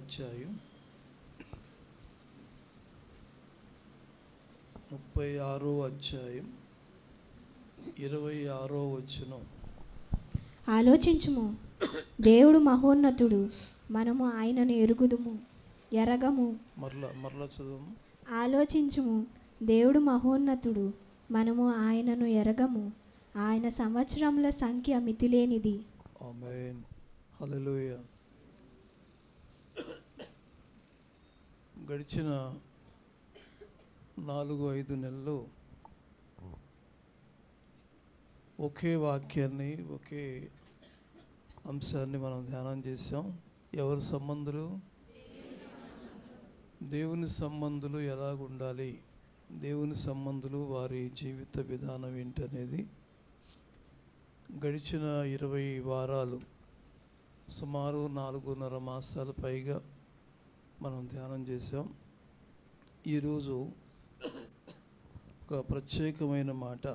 అధ్యాయం ముప్పై ఆరో అధ్యాయం ఇరవై ఆరో వచనం ఆలోచించుము దేవుడు మహోన్నతుడు మనము ఆయనను ఎరుగుదుము ఎరగము మరలా మరలా చదువు ఆలోచించుము దేవుడు మహోన్నతుడు మనము ఆయనను ఎరగము ఆయన సంవత్సరముల సంఖ్య మితిలేనిది ఆమెన్ హల్లెలూయ గడిచిన నాలుగు ఐదు నెలలు ఒకే వాక్యాన్ని ఒకే అంశాన్ని మనం ధ్యానం చేసాం ఎవరి సంబంధులు దేవుని సంబంధులు ఎలాగుండాలి దేవుని సంబంధులు వారి జీవిత విధానం ఏంటనేది గడిచిన ఇరవై వారాలు సుమారు నాలుగున్నర మాసాల పైగా మనం ధ్యానం చేసాం ఈరోజు ఒక ప్రత్యేకమైన మాట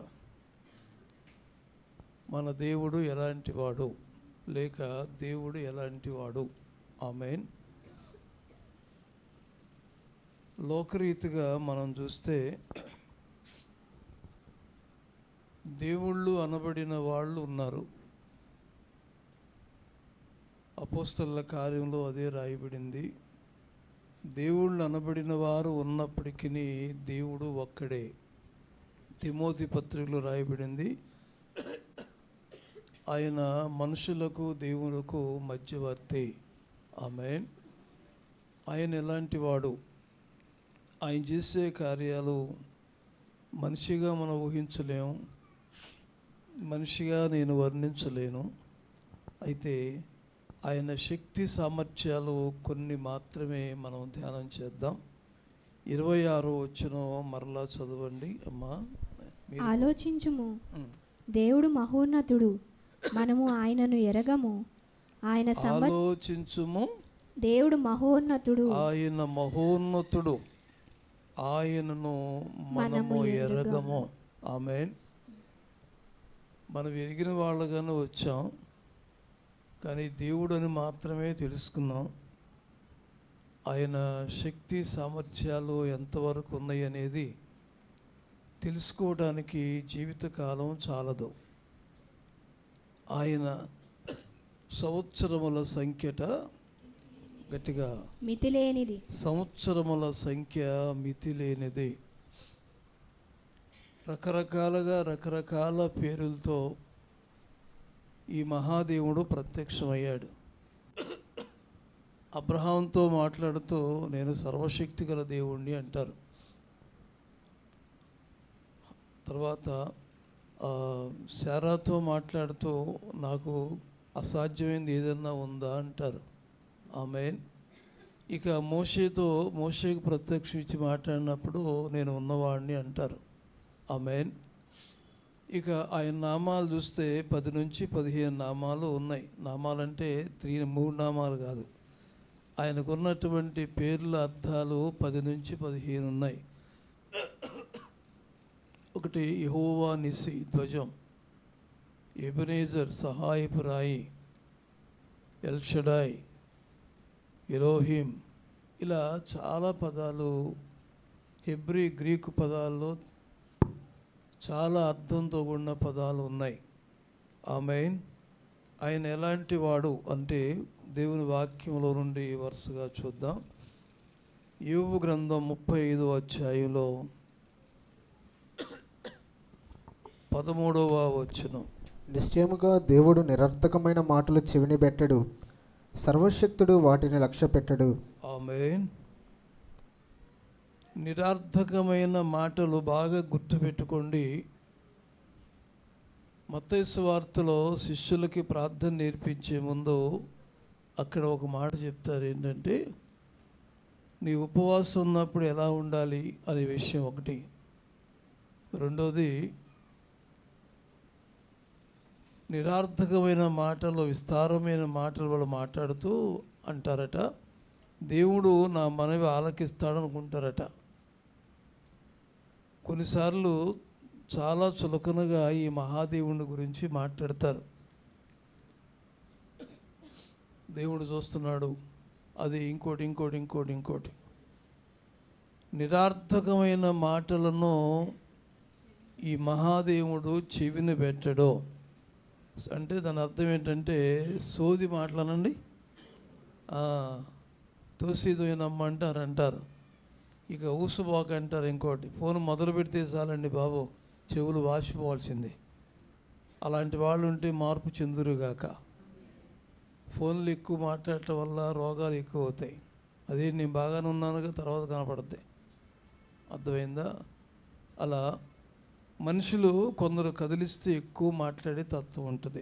మన దేవుడు ఎలాంటి వాడు లేక దేవుడు ఎలాంటి వాడు ఆమెన్ లోకరీతిగా మనం చూస్తే దేవుళ్ళు అనబడిన వాళ్ళు ఉన్నారు అపోస్తల కార్యంలో అదే రాయబడింది దేవుళ్ళు అనబడిన వారు ఉన్నప్పటికీ దేవుడు ఒక్కడే తిమోతి పత్రికలో రాయబడింది ఆయన మనుషులకు దేవులకు మధ్యవర్తి ఆమె ఆయన ఎలాంటి వాడు ఆయన చేసే కార్యాలు మనిషిగా మనం ఊహించలేము మనిషిగా నేను వర్ణించలేను అయితే ఆయన శక్తి సామర్థ్యాలు కొన్ని మాత్రమే మనం ధ్యానం చేద్దాం ఇరవై ఆరో వచ్చిన మరలా చదవండి అమ్మా మీరు- ఆలోచించుము ఉమ్. దేవుడు మహోన్నతుడు మనము ఆయనను ఎరగము ఆయన సంవ ఆలోచించుము దేవుడు మహోన్నతుడు ఆయన మహోన్నతుడు ఆయనను మనము మనము ఎరగము ఆమె మనం ఎరిగిన వాళ్ళగానే వచ్చాం కానీ దేవుడు అని మాత్రమే తెలుసుకున్నాం ఆయన శక్తి సామర్థ్యాలు ఎంతవరకు ఉన్నాయి అనేది తెలుసుకోవడానికి జీవితకాలం చాలదు ఆయన సంవత్సరముల సంఖ్యట గట్టిగా మితిలేనిది సంవత్సరముల సంఖ్య మితి లేనిది రకరకాలుగా రకరకాల పేరులతో ఈ మహాదేవుడు ప్రత్యక్షమయ్యాడు అబ్రహాంతో మాట్లాడుతూ నేను సర్వశక్తి గల దేవుణ్ణి అంటారు తర్వాత ఆ, శారాతో మాట్లాడుతూ నాకు అసాధ్యమైనది ఏదన్నా ఉందా అంటారు ఆమె ఇక మోషేతో మోషేకు ప్రత్యక్షించి మాట్లాడినప్పుడు నేను ఉన్నవాడిని అంటారు ఆమెన్ ఇక ఆయన నామాలు చూస్తే పది నుంచి పదిహేను నామాలు ఉన్నాయి నామాలంటే త్రీ మూడు నామాలు కాదు ఆయనకు ఉన్నటువంటి పేర్ల అర్థాలు పది నుంచి పదిహేను ఉన్నాయి ఒకటి యహోవా నిసి ధ్వజం ఎబనేజర్ సహాయపు రాయి ఎల్షడాయ్ ఎలోహిం ఇలా చాలా పదాలు హెబ్రి గ్రీకు పదాల్లో చాలా అర్థంతో కూడిన పదాలు ఉన్నాయి ఆమె ఆయన ఎలాంటి వాడు అంటే దేవుని వాక్యంలో నుండి వరుసగా చూద్దాం యోగు గ్రంథం ముప్పై ఐదో అధ్యాయంలో పదమూడవ వచనం నిశ్చయముగా దేవుడు నిరర్థకమైన మాటలు చెవిని పెట్టడు సర్వశక్తుడు వాటిని లక్ష్య పెట్టడు ఆమె నిరర్థకమైన మాటలు బాగా గుర్తుపెట్టుకోండి మత్తైసు వార్తలో శిష్యులకి ప్రార్థన నేర్పించే ముందు అక్కడ ఒక మాట చెప్తారు ఏంటంటే నీ ఉపవాసం ఉన్నప్పుడు ఎలా ఉండాలి అనే విషయం ఒకటి రెండోది నిరార్థకమైన మాటలు విస్తారమైన మాటలు వాళ్ళు మాట్లాడుతూ అంటారట దేవుడు నా మనవి ఆలకిస్తాడనుకుంటారట కొన్నిసార్లు చాలా చులకనగా ఈ మహాదేవుని గురించి మాట్లాడతారు దేవుడు చూస్తున్నాడు అది ఇంకోటి ఇంకోటి ఇంకోటి ఇంకోటి నిరార్థకమైన మాటలను ఈ మహాదేవుడు చెవిని పెట్టడు అంటే దాని అర్థం ఏంటంటే సోది మాటలనండి తోసిదోయినమ్మ అంటారు అంటారు ఇక ఊసుబాక అంటారు ఇంకోటి ఫోన్ మొదలు పెడితే చాలండి బాబు చెవులు వాసిపోవాల్సిందే అలాంటి వాళ్ళు ఉంటే మార్పు చెందురుగాక ఫోన్లు ఎక్కువ మాట్లాడటం వల్ల రోగాలు ఎక్కువ అవుతాయి అదే నేను బాగానే ఉన్నానుగా తర్వాత కనపడతాయి అర్థమైందా అలా మనుషులు కొందరు కదిలిస్తే ఎక్కువ మాట్లాడే తత్వం ఉంటుంది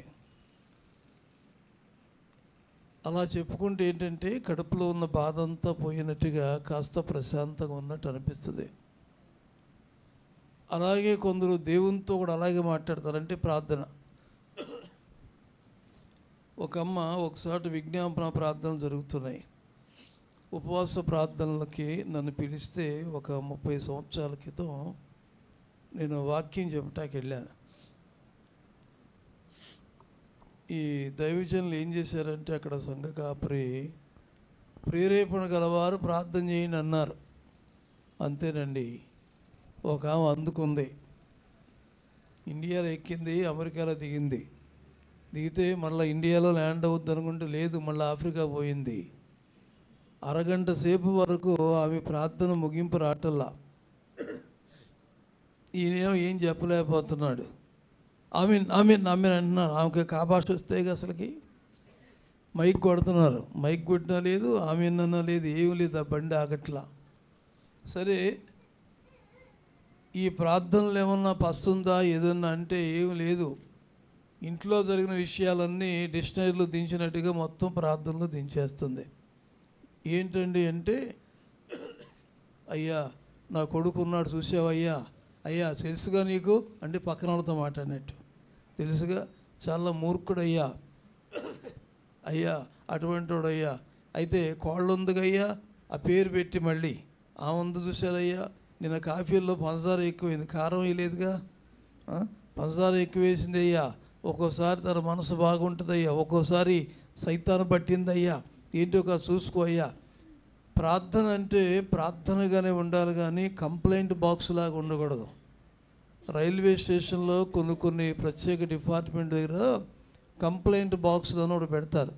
అలా చెప్పుకుంటే ఏంటంటే కడుపులో ఉన్న బాధ అంతా పోయినట్టుగా కాస్త ప్రశాంతంగా ఉన్నట్టు అనిపిస్తుంది అలాగే కొందరు దేవునితో కూడా అలాగే మాట్లాడతారు అంటే ప్రార్థన ఒక అమ్మ ఒకసారి విజ్ఞాపన ప్రార్థనలు జరుగుతున్నాయి ఉపవాస ప్రార్థనలకి నన్ను పిలిస్తే ఒక ముప్పై సంవత్సరాల క్రితం నేను వాక్యం చెప్పటానికి వెళ్ళాను ఈ దైవజనులు ఏం చేశారంటే అక్కడ సంఘ కాపరి ప్రేరేపణ గలవారు ప్రార్థన చేయండి అన్నారు అంతేనండి ఒక ఆమె అందుకుంది ఇండియాలో ఎక్కింది అమెరికాలో దిగింది దిగితే మళ్ళీ ఇండియాలో ల్యాండ్ అవుద్ది అనుకుంటే లేదు మళ్ళీ ఆఫ్రికా పోయింది అరగంట సేపు వరకు ఆమె ప్రార్థన ముగింపు రాటల్లా ఈయనేమో ఏం చెప్పలేకపోతున్నాడు ఆమె ఆమె ఆమె అంటున్నారు ఆమెకి కాబాష వస్తే అసలుకి మైక్ కొడుతున్నారు మైక్ కొట్టినా లేదు ఆమె అన్నా లేదు ఏమీ లేదు ఆ బండి ఆగట్లా సరే ఈ ప్రార్థనలు ఏమన్నా పస్తుందా ఏదన్నా అంటే ఏమి లేదు ఇంట్లో జరిగిన విషయాలన్నీ డిక్షనరీలో దించినట్టుగా మొత్తం ప్రార్థనలో దించేస్తుంది ఏంటండి అంటే అయ్యా నా కొడుకు ఉన్నాడు చూసావయ్యా అయ్యా తెలుసుగా నీకు అంటే పక్కన వాళ్ళతో మాట్లాడినట్టు తెలుసుగా చాలా మూర్ఖుడయ్యా అయ్యా అటువంటి వాడయ్యా అయితే కోళ్ళు ఉందిగయ్యా ఆ పేరు పెట్టి మళ్ళీ ఆ ఉంది చూశారయ్యా నిన్న కాఫీల్లో పంచదార ఎక్కువైంది కారం వేయలేదుగా ఆ? పంచదార ఎక్కువ వేసింది అయ్యా ఒక్కోసారి తన మనసు బాగుంటుందయ్యా ఒక్కోసారి సైతాన్ని పట్టిందయ్యా ఏంటో ఒక చూసుకో అయ్యా ప్రార్థన అంటే ప్రార్థనగానే ఉండాలి కానీ కంప్లైంట్ బాక్స్ లాగా ఉండకూడదు రైల్వే స్టేషన్లో కొన్ని కొన్ని ప్రత్యేక డిపార్ట్మెంట్ దగ్గర కంప్లైంట్ బాక్స్ అని ఒకటి పెడతారు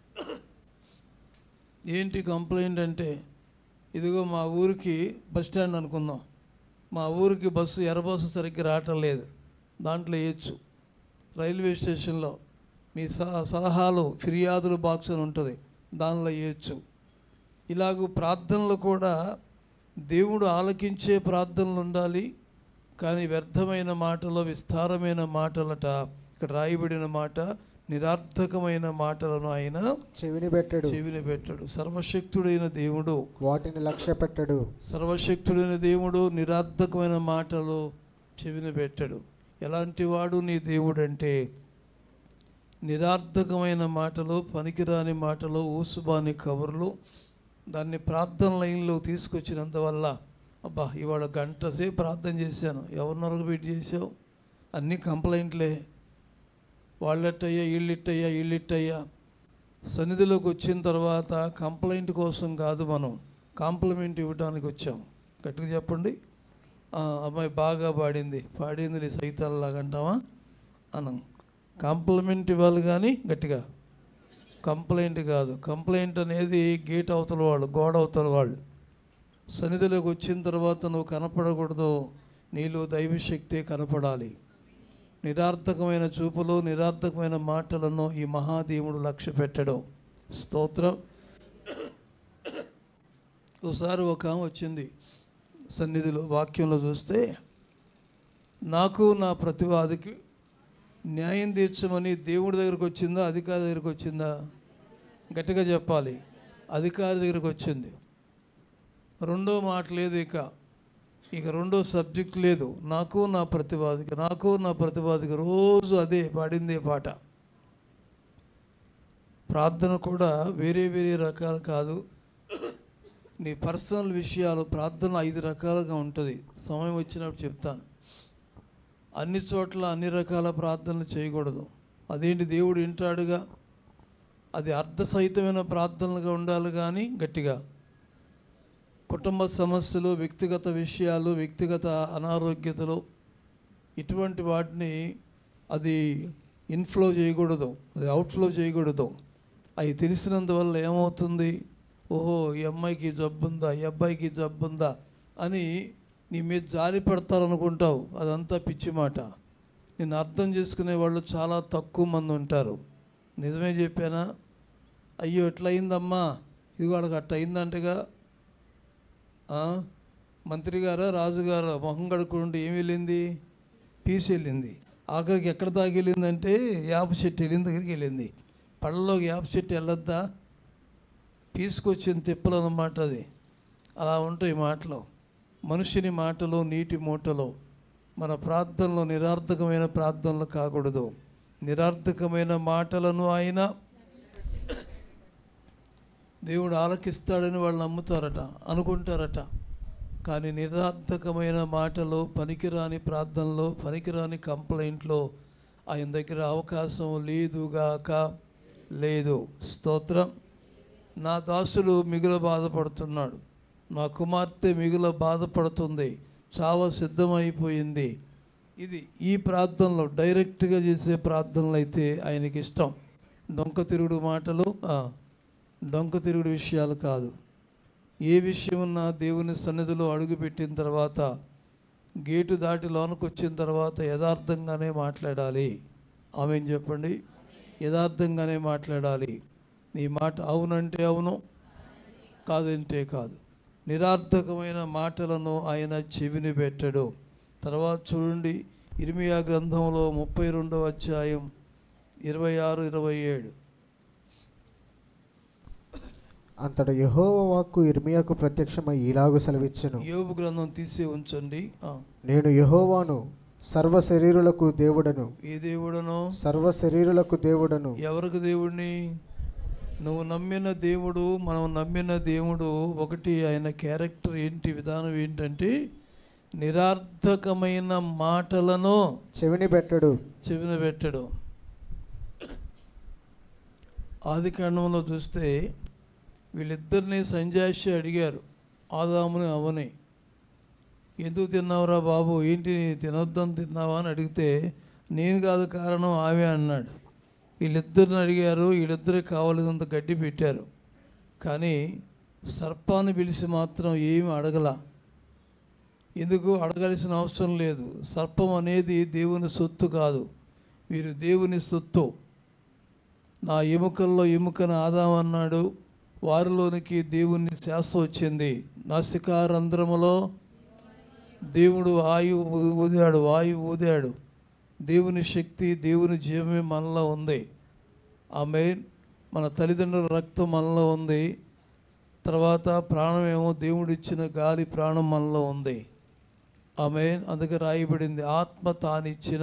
ఏంటి కంప్లైంట్ అంటే ఇదిగో మా ఊరికి బస్ స్టాండ్ అనుకుందాం మా ఊరికి బస్సు ఎర్ర బస్సు సరిగ్గా రావటం లేదు దాంట్లో వేయచ్చు రైల్వే స్టేషన్లో మీ స- సలహాలు ఫిర్యాదులు బాక్స్ అని ఉంటుంది దానిలో వేయచ్చు ఇలాగూ ప్రార్థనలు కూడా దేవుడు ఆలకించే ప్రార్థనలు ఉండాలి కానీ వ్యర్థమైన మాటలో విస్తారమైన మాటలట ఇక్కడ రాయబడిన మాట నిరార్థకమైన మాటలను ఆయన చెవిని పెట్టడు చెవిని పెట్టాడు సర్వశక్తుడైన దేవుడు వాటిని లక్ష్య పెట్టడు సర్వశక్తుడైన దేవుడు నిరార్థకమైన మాటలు చెవిన పెట్టాడు ఎలాంటి వాడు నీ దేవుడు అంటే నిరార్థకమైన మాటలు పనికిరాని మాటలు ఊసుబాని కబుర్లు దాన్ని ప్రార్థన లైన్లో తీసుకొచ్చినందువల్ల అబ్బా ఇవాళ గంట సేపు ప్రార్థన చేశాను ఎవరు నరగబెట్టి చేసావు అన్నీ కంప్లైంట్లే వాళ్ళెట్టయ్యా వీళ్ళిట్టయ్యా వీళ్ళిట్టయ్యా సన్నిధిలోకి వచ్చిన తర్వాత కంప్లైంట్ కోసం కాదు మనం కాంప్లిమెంట్ ఇవ్వడానికి వచ్చాం గట్టిగా చెప్పండి "ఆ, అమ్మాయి బాగా పాడింది పాడింది సైతాల్లాగా అంటావా అనం కాంప్లిమెంట్ ఇవ్వాలి కానీ గట్టిగా కంప్లైంట్ కాదు కంప్లైంట్ అనేది గేట్ అవతల వాళ్ళు గోడ అవతల వాళ్ళు సన్నిధిలోకి వచ్చిన తర్వాత నువ్వు కనపడకూడదు నీలో దైవశక్తి కనపడాలి నిరార్థకమైన చూపులు నిరార్థకమైన మాటలను ఈ మహాదేవుడు లక్ష్య పెట్టడం స్తోత్రం ఒకసారి ఒక ఆమె వచ్చింది సన్నిధిలో వాక్యంలో చూస్తే నాకు నా ప్రతివాదికి న్యాయం తీర్చమని దేవుడి దగ్గరకు వచ్చిందా అధికారి దగ్గరకు వచ్చిందా గట్టిగా చెప్పాలి అధికారి దగ్గరకు వచ్చింది రెండో మాట లేదు ఇక ఇక రెండో సబ్జెక్ట్ లేదు నాకు నా ప్రతివాదికి నాకు నా ప్రతివాదికి రోజు అదే పాడిందే పాట ప్రార్థన కూడా వేరే వేరే రకాలు కాదు నీ పర్సనల్ విషయాలు ప్రార్థన ఐదు రకాలుగా ఉంటుంది సమయం వచ్చినప్పుడు చెప్తాను అన్ని చోట్ల అన్ని రకాల ప్రార్థనలు చేయకూడదు అదేంటి దేవుడు వింటాడుగా అది అర్థసహితమైన ప్రార్థనలుగా ఉండాలి కానీ గట్టిగా కుటుంబ సమస్యలు వ్యక్తిగత విషయాలు వ్యక్తిగత అనారోగ్యతలు ఇటువంటి వాటిని అది ఇన్ఫ్లో చేయకూడదు అది అవుట్ఫ్లో చేయకూడదు అవి తెలిసినందువల్ల ఏమవుతుంది ఓహో ఈ అమ్మాయికి జబ్బు ఉందా ఈ అబ్బాయికి జబ్బు ఉందా అని నీ మీద జాలి పడతారనుకుంటావు అదంతా పిచ్చి మాట నేను అర్థం చేసుకునే వాళ్ళు చాలా తక్కువ మంది ఉంటారు నిజమే చెప్పానా అయ్యో ఎట్లా అయిందమ్మా ఇది వాళ్ళకి అట్ట అయిందంటగా ఆ? మంత్రి గారా రాజుగారా మొహం కడుక్కుంటే ఏమి వెళ్ళింది పీసు వెళ్ళింది ఆఖరికి ఎక్కడ దాకా వెళ్ళిందంటే యాప చెట్టు వెళ్ళిన దగ్గరికి వెళ్ళింది పళ్ళలోకి యాప చెట్టు వెళ్ళొద్దా పీసుకొచ్చిన తిప్పలు అన్నమాట అది అలా ఉంటాయి మాటలు మనుషుని మాటలు నీటి మూటలు మన ప్రార్థనలో నిరార్థకమైన ప్రార్థనలు కాకూడదు నిరార్థకమైన మాటలను ఆయన దేవుడు ఆలకిస్తాడని వాళ్ళు నమ్ముతారట అనుకుంటారట కానీ నిరార్థకమైన మాటలు పనికిరాని ప్రార్థనలో పనికిరాని కంప్లైంట్లో ఆయన దగ్గర అవకాశం లేదుగాక లేదు స్తోత్రం నా దాసుడు మిగుల బాధపడుతున్నాడు నా కుమార్తె మిగుల బాధపడుతుంది చావ సిద్ధమైపోయింది ఇది ఈ ప్రార్థనలో డైరెక్ట్గా చేసే ప్రార్థనలు అయితే ఆయనకి ఇష్టం డొంక తిరుగుడు మాటలు ఆ, డొంక తిరుగుడు విషయాలు కాదు ఏ విషయం ఉన్నా దేవుని సన్నిధిలో అడుగుపెట్టిన తర్వాత గేటు దాటి లోనకు వచ్చిన తర్వాత యథార్థంగానే మాట్లాడాలి ఆమె చెప్పండి యథార్థంగానే మాట్లాడాలి నీ మాట అవునంటే అవును కాదంటే కాదు నిరార్థకమైన మాటలను ఆయన చెవిని పెట్టడు తర్వాత చూడండి ఇర్మియా గ్రంథంలో ముప్పై రెండవ అధ్యాయం ఇరవై ఆరు ఇరవై ఏడు అంతట యెహోవా వాక్కు ఇర్మియాకు ప్రత్యక్షమై ఇలాగు సెలవిచ్చెను యోబు గ్రంథం తీసి ఉంచండి ఆ, నేను యెహోవాను సర్వ శరీరులకు దేవుడను ఏ దేవుడనో సర్వ శరీరులకు దేవుడను ఎవరికి దేవుడిని నువ్వు నమ్మిన దేవుడు మనం నమ్మిన దేవుడు ఒకటి ఆయన క్యారెక్టర్ ఏంటి విధానం ఏంటంటే నిరార్థకమైన మాటలను చెవిని పెట్టడు చెవిన పెట్టడు ఆది కాండంలో చూస్తే వీళ్ళిద్దరిని సంజాషి అడిగారు ఆదాముని అవని ఎందుకు తిన్నావురా బాబు ఏంటి నీ తినొద్దని తిన్నావా అని అడిగితే నేను కాదు కారణం ఆమె అన్నాడు వీళ్ళిద్దరిని అడిగారు వీళ్ళిద్దరికి కావలసినంత గడ్డి పెట్టారు కానీ సర్పాన్ని పిలిచి మాత్రం ఏమి అడగల ఎందుకు అడగాల్సిన అవసరం లేదు సర్పం అనేది దేవుని సొత్తు కాదు వీరు దేవుని సొత్తు నా ఎముకల్లో ఎముకను ఆదామన్నాడు వారిలోనికి దేవుని శ్వాస వచ్చింది నాసికారంధ్రములో దేవుడు వాయువు ఊదాడు వాయువు ఊదాడు దేవుని శక్తి దేవుని జీవమే మనలో ఉంది ఆమె మన తల్లిదండ్రుల రక్తం మనలో ఉంది తర్వాత ప్రాణమేమో దేవుడిచ్చిన గాలి ప్రాణం మనలో ఉంది ఆమె అందుకే రాయబడింది ఆత్మ తానిచ్చిన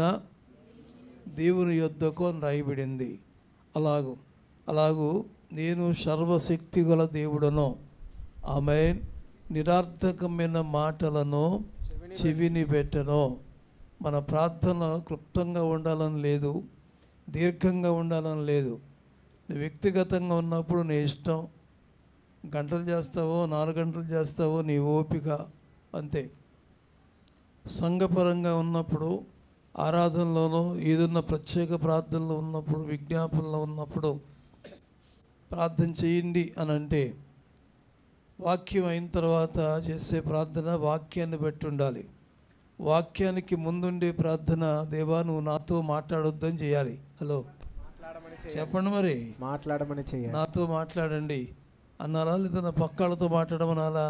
దేవుని యొద్దకు అని రాయబడింది అలాగు అలాగూ నేను సర్వశక్తి గల దేవుడను ఆమె నిరార్థకమైన మాటలను చెవిని పెట్టను మన ప్రార్థన క్లుప్తంగా ఉండాలని లేదు దీర్ఘంగా ఉండాలని లేదు నువ్వు వ్యక్తిగతంగా ఉన్నప్పుడు నీ ఇష్టం గంటలు చేస్తావో నాలుగు గంటలు చేస్తావో నీ ఓపిక అంతే సంఘపరంగా ఉన్నప్పుడు ఆరాధనలోనో ఏదన్నా ప్రత్యేక ప్రార్థనలో ఉన్నప్పుడు విజ్ఞాపనలో ఉన్నప్పుడు ప్రార్థన చేయండి అని అంటే వాక్యం అయిన తర్వాత చేసే ప్రార్థన వాక్యాన్ని బట్టి ఉండాలి వాక్యానికి ముందుండే ప్రార్థన దేవా నువ్వు నాతో మాట్లాడొద్దని చేయాలి హలో చెప్పండి మరి మాట్లాడమని చెయ్యాలి నాతో మాట్లాడండి అన్నారా లేదా నా పక్కాళ్ళతో మాట్లాడమనాలా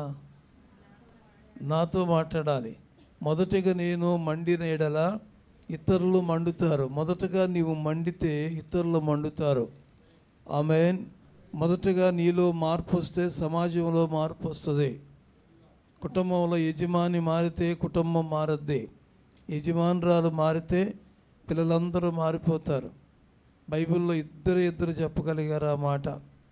నాతో మాట్లాడాలి మొదటిగా నేను మండిన ఎడల ఇతరులు మండుతారు మొదటగా నీవు మండితే ఇతరులు మండుతారు ఆమె మొదటగా నీలో మార్పు వస్తే సమాజంలో మార్పు వస్తుంది కుటుంబంలో యజమాని మారితే కుటుంబం మారద్ది యజమానురాలు మారితే పిల్లలందరూ మారిపోతారు బైబిల్లో ఇద్దరు ఇద్దరు చెప్పగలిగారు ఆ మాట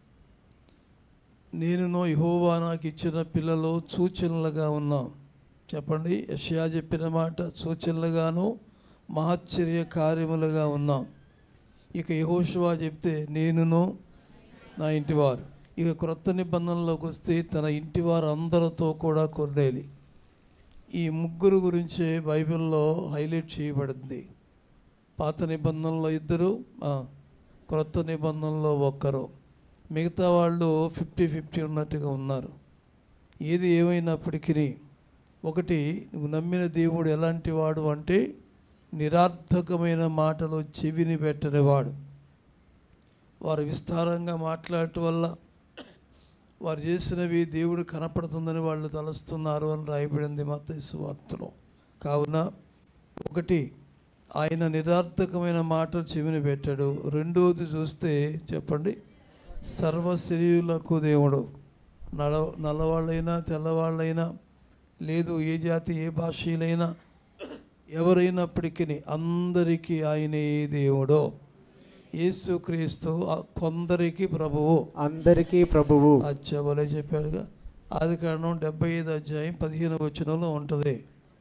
నేనునో యహోవా నాకు ఇచ్చిన పిల్లలు సూచనలుగా ఉన్నాం చెప్పండి యషయా చెప్పిన మాట సూచనలుగాను మహశ్చర్య కార్యములుగా ఉన్నాం ఇక యహోషువా చెప్తే నేనును నా ఇంటివారు ఇక క్రొత్త నిబంధనలోకి వస్తే తన ఇంటివారు అందరితో కూడా కొర్నేలి ఈ ముగ్గురు గురించి బైబిల్లో హైలైట్ చేయబడింది పాత నిబంధనలో ఇద్దరు ఆ, క్రొత్త నిబంధనలో ఒక్కరు మిగతా వాళ్ళు ఫిఫ్టీ ఫిఫ్టీ ఉన్నట్టుగా ఉన్నారు ఏది ఏమైనప్పటికీ ఒకటి నువ్వు నమ్మిన దేవుడు ఎలాంటి వాడు అంటే నిరార్థకమైన మాటలు చెవిని పెట్టనివాడు వారు విస్తారంగా మాట్లాడటం వల్ల వారు చేసినవి దేవుడు కనపడుతుందని వాళ్ళు తలుస్తున్నారు అని రాయబడింది మత వార్తలో కావున ఒకటి ఆయన నిరార్థకమైన మాటలు చెవిని పెట్టాడు రెండోది చూస్తే చెప్పండి సర్వశరీరులకు దేవుడు నల నల్లవాళ్ళైనా తెల్లవాళ్ళైనా లేదు ఏ జాతి ఏ భాషలైనా ఎవరైనప్పటికీ అందరికీ ఆయనే దేవుడు యేసుక్రీస్తు ఆ కొందరికి ప్రభువు అందరికీ ప్రభువు అచ్చా భలే చెప్పాడుగా ఆది కారణం డెబ్బై ఐదు అధ్యాయం పదిహేను వచనంలో ఉంటుంది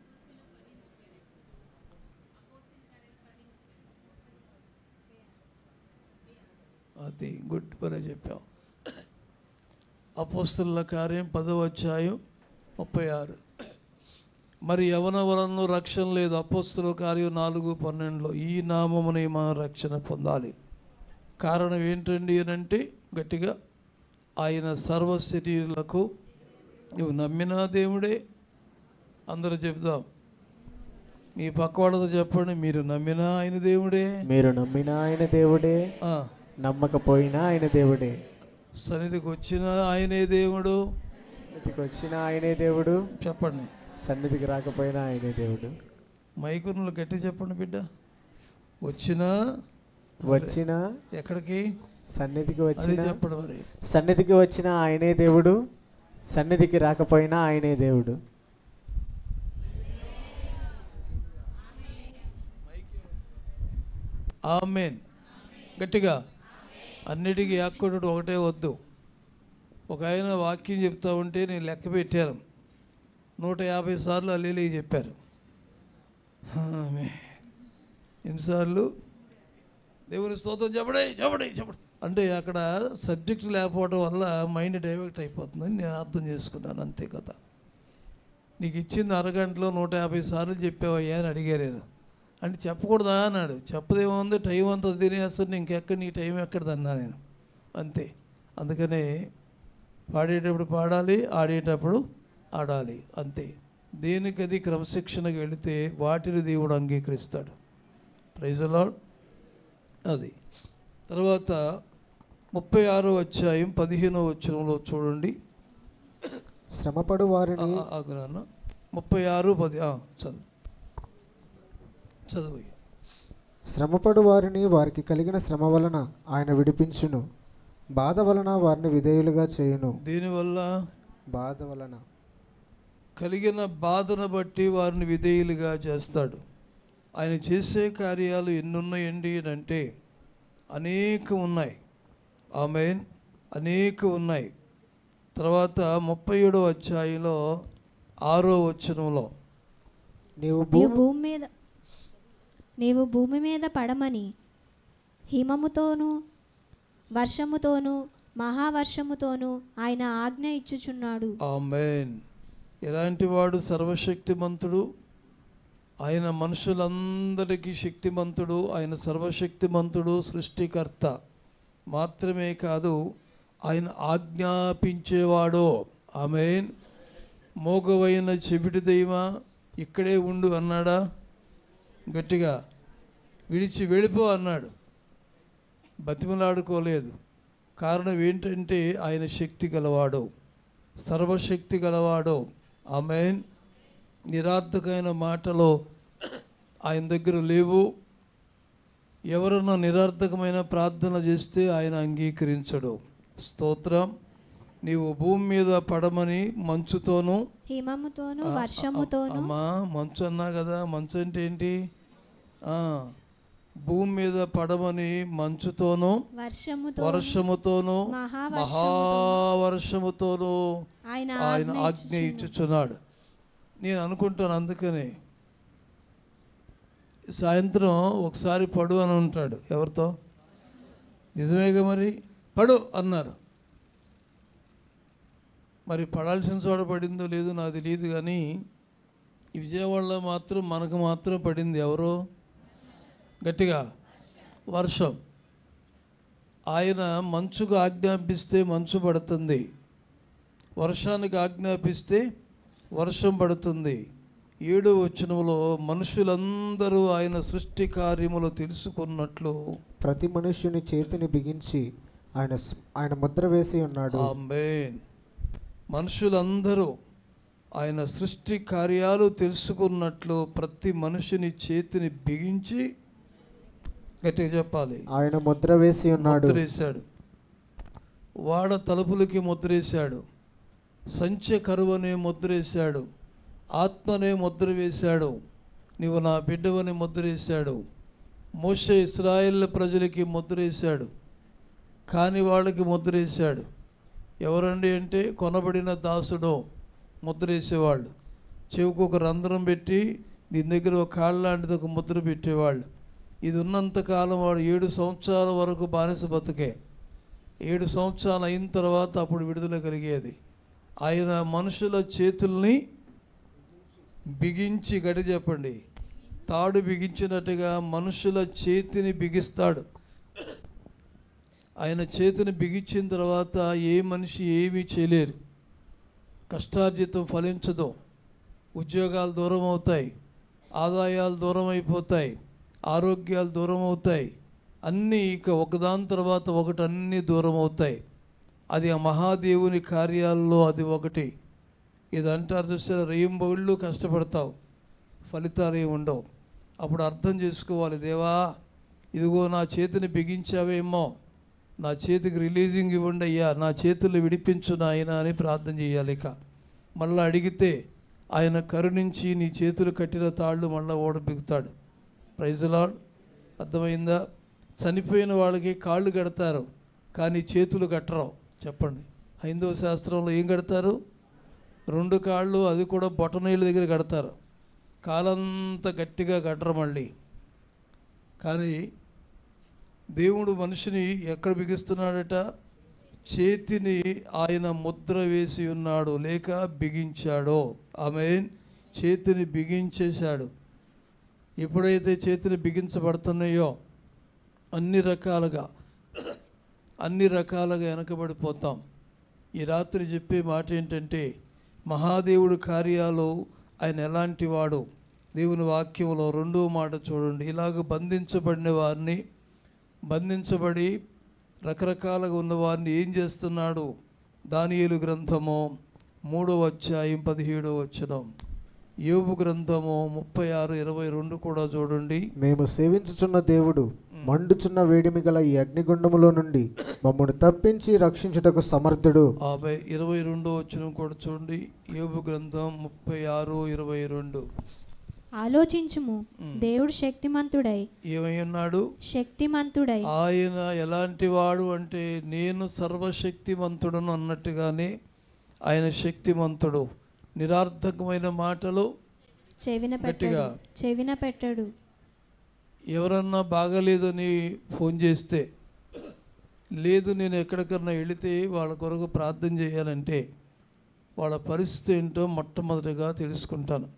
అది గుడ్ భలే చెప్పావు అపోస్తుల కార్యం పదవ అధ్యాయం ముప్పై ఆరు మరి యవన వలన రక్షణ లేదు అపోస్తుల కార్యం నాలుగు పన్నెండులో ఈ నామముని మనం రక్షణ పొందాలి కారణం ఏంటండి అని అంటే గట్టిగా ఆయన సర్వ శరీరులకు నువ్వు నమ్మిన దేవుడే అందరూ చెప్దాం మీ పక్క వాళ్ళతో చెప్పండి మీరు నమ్మిన ఆయన దేవుడే మీరు నమ్మిన ఆయన దేవుడే ఆ, నమ్మకపోయినా ఆయన దేవుడే సన్నిధికి వచ్చిన ఆయనే దేవుడు సన్నిధికి వచ్చిన ఆయనే దేవుడు చెప్పండి సన్నిధికి రాకపోయినా ఆయనే దేవుడు మైకుర్లు గట్టి చెప్పండి బిడ్డ వచ్చిన వచ్చిన ఎక్కడికి సన్నిధికి అది వచ్చిన చెప్పండి మరి సన్నిధికి వచ్చిన ఆయనే దేవుడు సన్నిధికి రాకపోయినా ఆయనే దేవుడు ఆమెన్ గట్టిగా అన్నిటికీ యాక్కుడు ఒకటే వద్దు ఒక ఆయన వాక్యం చెప్తా ఉంటే నేను లెక్క పెట్టాను నూట యాభై సార్లు అల్లీలే చెప్పారు ఆమె ఎన్నిసార్లు దేవుని స్తోత్రం చెప్పడే చెప్పడే చెప్పడు అంటే అక్కడ సబ్జెక్ట్ లేకపోవడం వల్ల మైండ్ డైవర్ట్ అయిపోతుందని నేను అర్థం చేసుకున్నాను అంతే కదా నీకు ఇచ్చింది అరగంటలో నూట యాభై సార్లు చెప్పావయ్యా అని అడిగారు నేను. అంటే చెప్పకూడదా అన్నాడు చెప్పదేముంది టైం అంతా తినేస్తాను ఇంకెక్కడ నీ టైం ఎక్కడదన్నా నేను అంతే అందుకనే పాడేటప్పుడు పాడాలి ఆడేటప్పుడు ఆడాలి అంతే దేనికది క్రమశిక్షణకు వెళితే వాటిని దేవుడు అంగీకరిస్తాడు ప్రైజ్ లాడ్ అది తర్వాత ముప్పై ఆరో అధ్యాయం పదిహేనో వచనంలో చూడండి శ్రమపడు వారిని ఆగురాను ముప్పై ఆరు పది ఆ, చదువు చదువు శ్రమపడు వారిని వారికి కలిగిన శ్రమ వలన ఆయన విడిపించును బాధ వలన వారిని విధేయులుగా చేయును దీనివల్ల బాధ వలన కలిగిన బాధను బట్టి వారిని విధేయులుగా చేస్తాడు ఆయన చేసే కార్యాలు ఎన్నున్నాయండి అని అంటే అనేక ఉన్నాయి ఆమె అనేక ఉన్నాయి తర్వాత ముప్పై ఏడో అధ్యాయంలో ఆరో వచనంలో నీవు నీవు భూమి భూమి మీద నీవు భూమి మీద పడమని హిమముతోనూ వర్షముతోనూ మహావర్షముతోనూ ఆయన ఆజ్ఞ ఇచ్చుచున్నాడు ఆమెన్ ఎలాంటి వాడు సర్వశక్తిమంతుడు ఆయన మనుషులందరికీ శక్తిమంతుడు ఆయన సర్వశక్తిమంతుడు సృష్టికర్త మాత్రమే కాదు ఆయన ఆజ్ఞాపించేవాడు ఆమెన్ మోగవైన చెవిటి దైవ ఇక్కడే ఉండు అన్నాడా గట్టిగా విడిచి వెళ్ళిపో అన్నాడు బతిమలాడుకోలేదు కారణం ఏంటంటే ఆయన శక్తి గలవాడు సర్వశక్తి గలవాడు ఆమెన్ నిరార్థకమైన మాటలో ఆయన దగ్గర లేవు ఎవరన్నా నిరార్థకమైన ప్రార్థన చేస్తే ఆయన అంగీకరించడు స్తోత్రం నీవు భూమి మీద పడమని మంచుతోనూ హిమముతోనూ ఆ, వర్షముతోనూ అమ్మా మంచు అన్నా కదా మంచు అంటే ఏంటి ఆ, భూమి మీద పడమని మంచుతోనూ వర్షముతో వర్షముతోనూ మహావర్షముతో మహావర్షముతోనూ ఆయన ఆయన ఆజ్ఞ ఆజ్ఞ ఇచ్చుచున్నాడు నేను అనుకుంటాను అందుకని సాయంత్రం ఒకసారి పడు అని ఉంటాడు ఎవరితో నిజమేగా మరి పడు అన్నారు మరి పడాల్సిన చోట పడిందో లేదో నాకు తెలియదు కానీ ఈ విజయవాడలో మాత్రం మనకు మాత్రం పడింది ఎవరో గట్టిగా వర్షం ఆయన మంచుకు ఆజ్ఞాపిస్తే మంచు పడుతుంది వర్షానికి ఆజ్ఞాపిస్తే వర్షం పడుతుంది ఏడో వచనంలో మనుషులందరూ ఆయన సృష్టి కార్యములు తెలుసుకున్నట్లు ప్రతి మనుష్యుని చేతిని బిగించి ఆయన స్- ఆయన ముద్ర వేసి ఉన్నాడు ఆమేన్ మనుషులందరూ ఆయన సృష్టి కార్యాలు తెలుసుకున్నట్లు ప్రతి మనుషుని చేతిని బిగించి గట్టిగా చెప్పాలి ఆయన ముద్ర వేసి ఉన్నాడు ముద్రేశాడు వాడ తలుపులకి ముద్రేశాడు సంచ కరువనే ముద్రేశాడు ఆత్మనే ముద్ర వేశాడు నీవు నా బిడ్డవని ముద్రేశాడు మోషే ఇస్రాయేల్ ప్రజలకి ముద్రేశాడు కాని వాళ్ళకి ముద్రేశాడు ఎవరండి అంటే కొనబడిన దాసుడో ముద్రేసేవాళ్ళు చెవుకు ఒక రంధ్రం పెట్టి దీని దగ్గర ఒక కాళ్ళ లాంటిది ఒక ముద్ర పెట్టేవాళ్ళు ఇది ఉన్నంతకాలం వాడు ఏడు సంవత్సరాల వరకు బానిస బతుకే ఏడు సంవత్సరాలు అయిన తర్వాత అప్పుడు విడుదల కలిగేది ఆయన మనుషుల చేతుల్ని బిగించి గడి చెప్పండి తాడు బిగించినట్టుగా మనుషుల చేతిని బిగిస్తాడు ఆయన చేతిని బిగించిన తర్వాత ఏ మనిషి ఏమీ చేయలేరు కష్టార్జితం ఫలించదు ఉద్యోగాలు దూరం అవుతాయి ఆదాయాలు దూరం అయిపోతాయి ఆరోగ్యాలు దూరం అవుతాయి అన్నీ ఇక ఒకదాని తర్వాత ఒకటి అన్నీ దూరం అవుతాయి అది ఆ మహాదేవుని కార్యాల్లో అది ఒకటి ఇది అంటారు చూసారా రేయింబళ్ళు కష్టపడతావు ఫలితాలు ఏమి ఉండవు అప్పుడు అర్థం చేసుకోవాలి దేవా ఇదిగో నా చేతిని బిగించావేమో నా చేతికి రిలీజింగ్ ఇవ్వండి అయ్యా నా చేతులు విడిపించు నాయన అని ప్రార్థన చేయాలి ఇక మళ్ళీ అడిగితే ఆయన కరుణించి నీ చేతులు కట్టిన తాళ్ళు మళ్ళీ ఓడబిగుతాడు ప్రైజలాడ్ అర్థమైందా చనిపోయిన వాళ్ళకి కాళ్ళు కడతారు కానీ చేతులు కట్టరు చెప్పండి హైందవ శాస్త్రంలో ఏం కడతారు రెండు కాళ్ళు అది కూడా బొటనీళ్ళ దగ్గర కడతారు కాలంతా గట్టిగా కట్టరు మళ్ళీ కానీ దేవుడు మనిషిని ఎక్కడ బిగిస్తున్నాడట చేతిని ఆయన ముద్ర వేసి ఉన్నాడు లేక బిగించాడో ఆమె చేతిని బిగించేశాడు ఎప్పుడైతే చేతిని బిగించబడుతున్నాయో అన్ని రకాలుగా అన్ని రకాలుగా వెనకబడిపోతాం ఈ రాత్రి చెప్పే మాట ఏంటంటే మహాదేవుడు కార్యాలు ఆయన ఎలాంటి వాడు దేవుని వాక్యంలో రెండో మాట చూడండి ఇలాగ బంధించబడిన వారిని బంధించబడి రకరకాలుగా ఉన్న వారిని ఏం చేస్తున్నాడు దానియేలు గ్రంథము మూడవ అధ్యాయం పదిహేడవ వచనం యోబు గ్రంథము ముప్పై ఆరు ఇరవై రెండు కూడా చూడండి మేము సేవించుచున్న దేవుడు మండుచున్న వేడిమి గల ఈ అగ్నిగుండములో నుండి మమ్మల్ని తప్పించి రక్షించుటకు సమర్థుడు యాభై ఇరవై రెండో వచనం కూడా చూడండి యోబు గ్రంథం ముప్పై ఆరు ఇరవై రెండు ఆలోచించుము దేవుడు శక్తిమంతుడై ఏమై ఉన్నాడు శక్తిమంతుడై ఆయన ఎలాంటి వాడు అంటే నేను సర్వశక్తిమంతుడను అన్నట్టుగానే ఆయన శక్తిమంతుడు నిరార్థకమైన మాటలు చెవిన గట్టిగా. పెట్టడు చెవిన పెట్టడు ఎవరన్నా బాగలేదని ఫోన్ చేస్తే లేదు నేను ఎక్కడికన్నా వెళితే వాళ్ళ కొరకు ప్రార్థన చేయాలంటే వాళ్ళ పరిస్థితి ఏంటో మొట్టమొదటిగా తెలుసుకుంటాను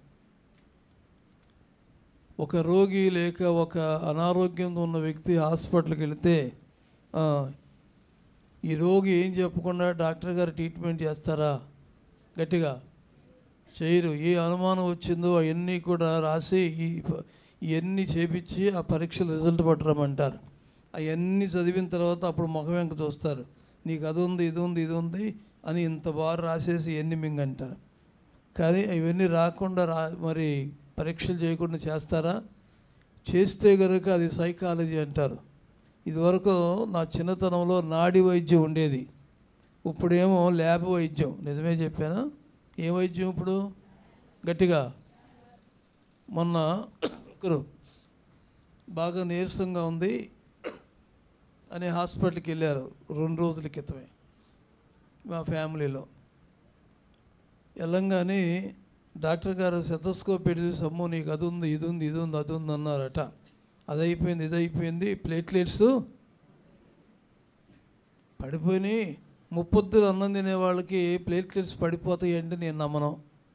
ఒక రోగి లేక ఒక అనారోగ్యంతో ఉన్న వ్యక్తి హాస్పిటల్కి వెళితే "ఆ, ఈ రోగి ఏం చెప్పకుండా డాక్టర్ గారు ట్రీట్మెంట్ చేస్తారా గట్టిగా చేయరు ఏ అనుమానం వచ్చిందో అవన్నీ కూడా రాసి ఈ ప- ఇవన్నీ చేపించి ఆ పరీక్షల రిజల్ట్ పట్టరమంటారు అవన్నీ చదివిన తర్వాత అప్పుడు ముఖం వెంక చూస్తారు నీకు అది ఉంది ఇది ఉంది ఇది ఉంది అని ఇంత బాగా రాసేసి ఎన్ని మింగంటారు కానీ ఇవన్నీ రాకుండా రా మరి పరీక్షలు చేయకుండా చేస్తారా చేస్తే కనుక అది సైకాలజీ అంటారు ఇదివరకు నా చిన్నతనంలో నాడి వైద్యం ఉండేది ఇప్పుడేమో ల్యాబ్ వైద్యం నిజమే చెప్పానా ఏ వైద్యం ఇప్పుడు గట్టిగా మొన్న ఒకరు బాగా నీరసంగా ఉంది అని హాస్పిటల్కి వెళ్ళారు రెండు రోజుల క్రితమే మా ఫ్యామిలీలో వెళ్ళంగానే డాక్టర్ గారు సెతస్కోప్ పెట్టి చూసి అమ్మో నీకు అది ఉంది ఇది ఉంది ఇది ఉంది అది ఉంది అన్నారట అది అయిపోయింది ఇది అయిపోయింది ప్లేట్లెట్స్ పడిపోయినాయి ముప్పొద్దులు అన్నం తినే వాళ్ళకి ప్లేట్లెట్స్ పడిపోతాయండి నేను నమ్మను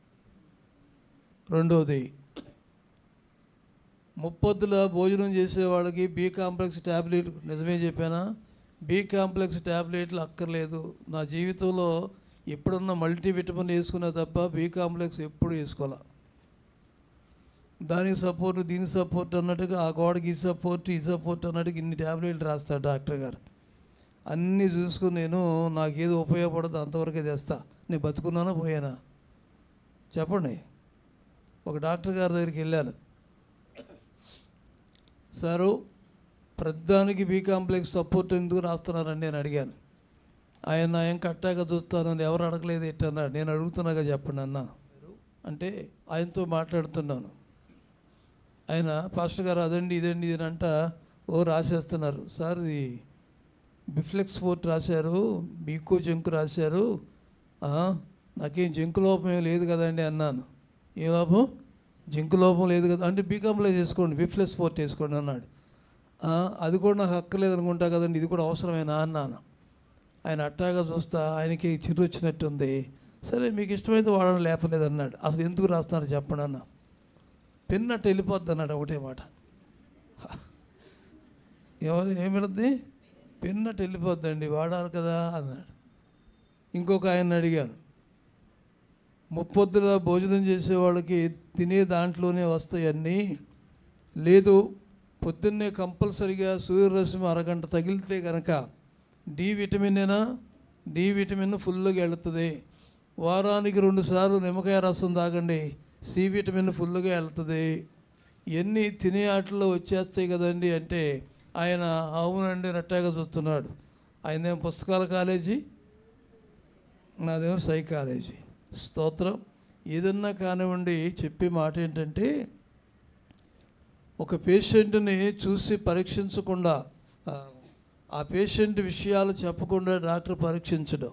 రెండవది ముప్పొద్దుల భోజనం చేసే వాళ్ళకి బి కాంప్లెక్స్ ట్యాబ్లెట్ నిజమే చెప్పానా బి కాంప్లెక్స్ ట్యాబ్లెట్లు అక్కర్లేదు నా జీవితంలో ఎప్పుడున్న మల్టీవిటమిన్ వేసుకున్నా తప్ప బి కాంప్లెక్స్ ఎప్పుడు వేసుకోవాలా దానికి సపోర్ట్ దీనికి సపోర్ట్ అన్నట్టుగా ఆ గోడకి ఈ సపోర్ట్ ఈ సపోర్ట్ అన్నట్టుగా ఇన్ని ట్యాబ్లెట్లు రాస్తాడు డాక్టర్ గారు అన్నీ చూసుకుని నేను నాకేది ఉపయోగపడదు అంతవరకే తెస్తా నేను బతుకున్నానా పోయానా చెప్పండి ఒక డాక్టర్ గారి దగ్గరికి వెళ్ళాను సారు ప్రతిదానికి బీ కాంప్లెక్స్ సపోర్ట్ ఎందుకు రాస్తున్నారని నేను అడిగాను ఆయన ఆయన కట్టాక చూస్తానని ఎవరు అడగలేదు ఏంటన్నాడు నేను అడుగుతున్నాగా చెప్పండి అన్న అంటే ఆయనతో మాట్లాడుతున్నాను ఆయన పాస్టర్ గారు అదండి ఇదండి ఇది అంట ఓ రాసేస్తున్నారు సార్ ఇది బిఫ్లెక్స్ ఫోర్ట్ రాశారు బీకో జంకు రాశారు ఆ, నాకేం జంకు లోపం ఏం లేదు కదండి అన్నాను ఏ లోపం జింకు లోపం లేదు కదా అంటే బీకాంప్లెక్స్ వేసుకోండి బిఫ్లెక్స్ ఫోర్ట్ వేసుకోండి అన్నాడు "ఆ, అది కూడా నాకు హక్కలేదు అనుకుంటా కదండి ఇది కూడా అవసరమేనా అన్నాను ఆయన అట్టాగా చూస్తా ఆయనకి చిరు వచ్చినట్టుంది సరే మీకు ఇష్టమైతే వాడడం లేపలేదు అన్నాడు అసలు ఎందుకు రాస్తున్నారు చెప్పండి అన్న పెన్ అట్ట వెళ్ళిపోద్ది అన్నాడు ఒకటే మాట ఎవరు ఏమిడుద్ది పెన్ అట్ట వెళ్ళిపోద్దండి వాడాలి కదా అన్నాడు ఇంకొక ఆయన అడిగాను ముప్పొద్దుల భోజనం చేసే వాళ్ళకి తినే దాంట్లోనే వస్తాయి అన్నీ లేదు పొద్దున్నే కంపల్సరిగా సూర్యరశ్మి అరగంట తగిలితే కనుక డి విటమినేనా డి విటమిన్ ఫుల్గా వెళుతుంది వారానికి రెండు సార్లు నిమ్మకాయ రసం తాగండి సి విటమిన్ ఫుల్గా వెళ్తుంది ఇవన్నీ తినే ఆటల్లో వచ్చేస్తాయి కదండి అంటే ఆయన అవునండి నట్టాగా చూస్తున్నాడు ఆయనేం పుస్తకాల కాలేజీ నాదేమో సైకాలజీ స్తోత్రం ఏదన్నా కానివ్వండి చెప్పే మాట ఏంటంటే ఒక పేషెంట్ని చూసి పరీక్షించకుండా ఆ, ఆ పేషెంట్ విషయాలు చెప్పకుండా డాక్టర్ పరీక్షించడం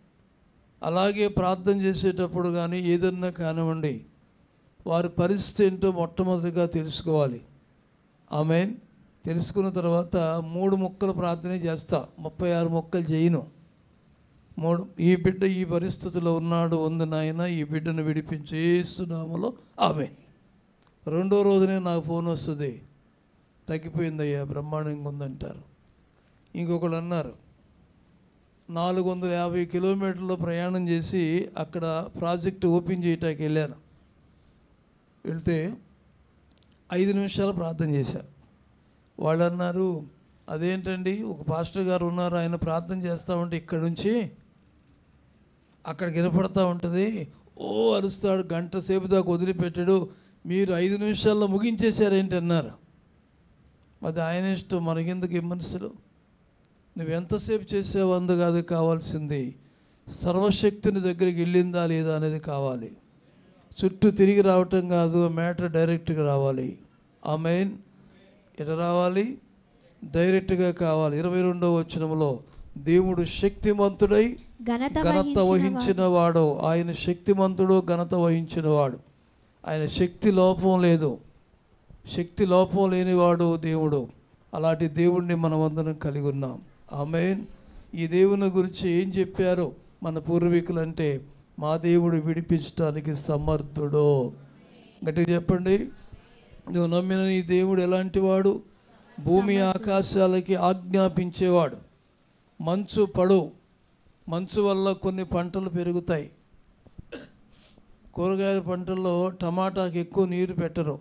అలాగే ప్రార్థన చేసేటప్పుడు కానీ ఏదన్నా కానివ్వండి వారి పరిస్థితి ఏంటో మొట్టమొదటిగా తెలుసుకోవాలి ఆమె తెలుసుకున్న తర్వాత మూడు ముక్కలు ప్రార్థన చేస్తా ముప్పై ఆరు ముక్కలు చేయను మూడు ఈ బిడ్డ ఈ పరిస్థితిలో ఉన్నాడు ఉంది నాయన ఈ బిడ్డను విడిపించి ఏసునామలో ఆమె రెండో రోజునే నాకు ఫోన్ వస్తుంది తగ్గిపోయిందయ్యా బ్రహ్మాండంగా ఉందంటారు ఇంకొకళ్ళు అన్నారు నాలుగు వందల యాభై కిలోమీటర్లు ప్రయాణం చేసి అక్కడ ప్రాజెక్ట్ ఓపెన్ చేయటానికి వెళ్ళాను వెళ్తే ఐదు నిమిషాలు ప్రార్థన చేశారు వాళ్ళు అన్నారు అదేంటండి ఒక పాస్టర్ గారు ఉన్నారు ఆయన ప్రార్థన చేస్తూ ఉంటే ఇక్కడ నుంచి అక్కడికి వినపడతా ఉంటుంది ఓ అరుస్తాడు గంట సేపు దాకా వదిలిపెట్టాడు మీరు ఐదు నిమిషాల్లో ముగించేశారేంటి అన్నారు అది ఆయన ఇష్టం మనకెందుకు విమర్శలు నువ్వు ఎంతసేపు చేసావు అందు కాదు కావాల్సింది సర్వశక్తిని దగ్గరికి వెళ్ళిందా లేదా అనేది కావాలి చుట్టూ తిరిగి రావటం కాదు మ్యాటర్ డైరెక్ట్గా రావాలి ఆ మెయిన్ ఎట రావాలి డైరెక్ట్గా కావాలి ఇరవై రెండవ వచనంలో దేవుడు శక్తిమంతుడై ఘనత ఘనత వహించిన వాడు ఆయన శక్తిమంతుడు ఘనత వహించిన వాడు ఆయన శక్తి లోపం లేదు శక్తి లోపం లేనివాడు దేవుడు అలాంటి దేవుణ్ణి మనం అందరం కలిగి ఉన్నాం ఆమెన్ ఈ దేవుని గురించి ఏం చెప్పారు మన పూర్వీకులు అంటే మా దేవుడు విడిపించడానికి సమర్థుడు గట్టిగా చెప్పండి నువ్వు నమ్మిన నీ దేవుడు ఎలాంటి వాడు భూమి ఆకాశాలకి ఆజ్ఞాపించేవాడు మంచు పడు మంచు వల్ల కొన్ని పంటలు పెరుగుతాయి కూరగాయల పంటల్లో టమాటాకి ఎక్కువ నీరు పెట్టరు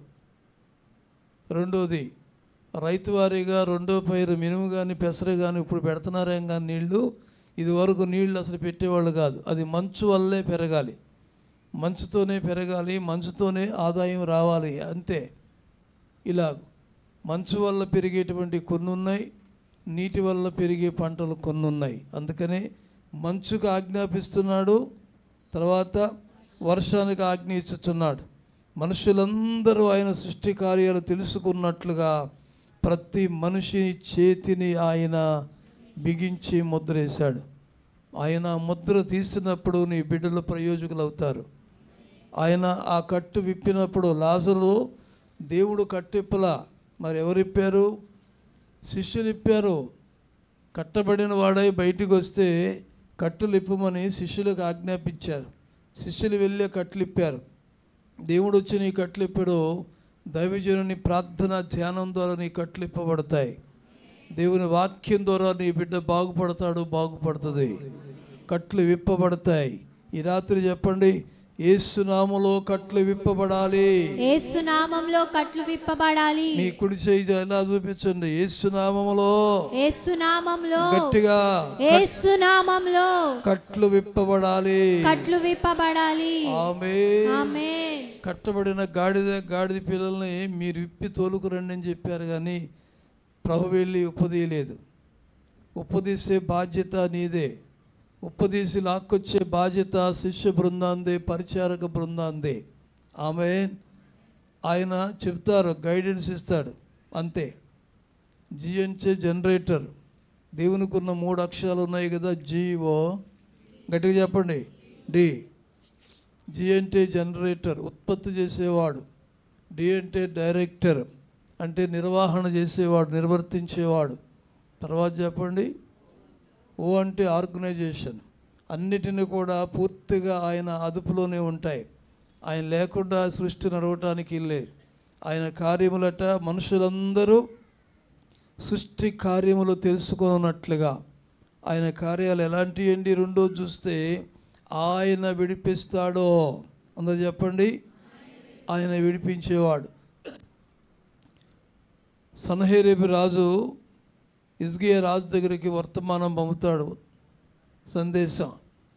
రెండోది రైతు వారీగా రెండో పైరు మినుము కానీ పెసరు కానీ ఇప్పుడు పెడుతున్నారేం కానీ నీళ్లు ఇది వరకు నీళ్లు అసలు పెట్టేవాళ్ళు కాదు అది మంచు వల్లే పెరగాలి మంచుతోనే పెరగాలి మంచుతోనే ఆదాయం రావాలి అంతే ఇలా మంచు వల్ల పెరిగేటువంటి కొన్ని ఉన్నాయి నీటి వల్ల పెరిగే పంటలు కొన్ని ఉన్నాయి అందుకనే మంచుకు ఆజ్ఞాపిస్తున్నాడు తర్వాత వర్షానికి ఆజ్ఞ ఇచ్చుచున్నాడు మనుషులందరూ ఆయన సృష్టి కార్యాలు తెలుసుకున్నట్లుగా ప్రతి మనిషి చేతిని ఆయన బిగించి ముద్రేశాడు ఆయన ఆ ముద్ర తీసినప్పుడు నీ బిడ్డలు ప్రయోజకులు అవుతారు ఆయన ఆ కట్టు విప్పినప్పుడు లాజరు దేవుడు కట్టిప్పలా మరి ఎవరిప్పారు శిష్యులు ఇప్పారు కట్టబడిన వాడై బయటికి వస్తే కట్టులు ఇప్పమని శిష్యులకు ఆజ్ఞాపించారు శిష్యులు వెళ్ళి ఆ కట్లు ఇప్పారు దేవుడు వచ్చి నీ కట్లు ఇప్పాడు దైవజనుని ప్రార్థన ధ్యానం ద్వారా నీ కట్లు ఇప్పబడతాయి దేవుని వాక్యం ద్వారా నీ బిడ్డ బాగుపడతాడు బాగుపడుతుంది కట్లు విప్పబడతాయి ఈ రాత్రి చెప్పండి ఏసునామలో కట్లు విప్పబడాలి ఏసునామంలో కట్లు విప్పబడాలి మీ కుడి చేయి ఎలా చూపించండి ఏసునామములో ఏసునామంలో గట్టిగా ఏసునామంలో కట్లు విప్పబడాలి కట్లు విప్పబడాలి ఆమె ఆమేన్ కట్టబడిన గాడిద గాడిద పిల్లల్ని మీరు విప్పి తోలుకురండి అని చెప్పారు కానీ ప్రభు వెళ్ళి ఉప్పదీయలేదు ఉప్పదీసే బాధ్యత నీదే ఉప్పదీసి లాక్కొచ్చే బాధ్యత శిష్య బృందాందే పరిచారక బృందాందే ఆమె ఆయన చెప్తారు గైడెన్స్ ఇస్తాడు అంతే జిఎన్చే జనరేటర్ దేవునికి ఉన్న మూడు అక్షరాలు ఉన్నాయి కదా జీఓ గట్టిగా చెప్పండి డి జి అంటే జనరేటర్ ఉత్పత్తి చేసేవాడు డి అంటే డైరెక్టర్ అంటే నిర్వహణ చేసేవాడు నిర్వర్తించేవాడు తర్వాత చెప్పండి ఓ అంటే ఆర్గనైజేషన్ అన్నిటిని కూడా పూర్తిగా ఆయన అదుపులోనే ఉంటాయి ఆయన లేకుండా సృష్టి నడవటానికి లేదు ఆయన కార్యములట మనుషులందరూ సృష్టి కార్యములు తెలుసుకున్నట్లుగా ఆయన కార్యాలు ఎలాంటి అండి రెండో చూస్తే ఆయన విడిపిస్తాడో అందరూ చెప్పండి ఆయన విడిపించేవాడు సనహేరేబి రాజు ఇజ్గియా రాజు దగ్గరికి వర్తమానం పంపుతాడు సందేశం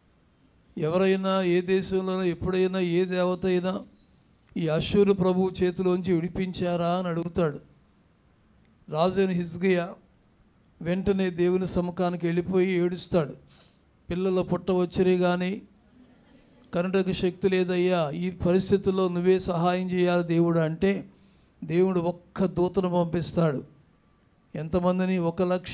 ఎవరైనా ఏ దేశంలోనైనా ఎప్పుడైనా ఏ దేవత అయినా ఈ అశ్వరు ప్రభు చేతిలోంచి విడిపించారా అని అడుగుతాడు రాజు అయిన హిజ్గియా వెంటనే దేవుని సముఖానికి వెళ్ళిపోయి ఏడుస్తాడు పిల్లలు పుట్టవచ్చరే కానీ కనుటకు శక్తి లేదయ్యా ఈ పరిస్థితుల్లో నువ్వే సహాయం చేయాలి దేవుడు అంటే దేవుడు ఒక్క దూతను పంపిస్తాడు ఎంతమందిని ఒక లక్ష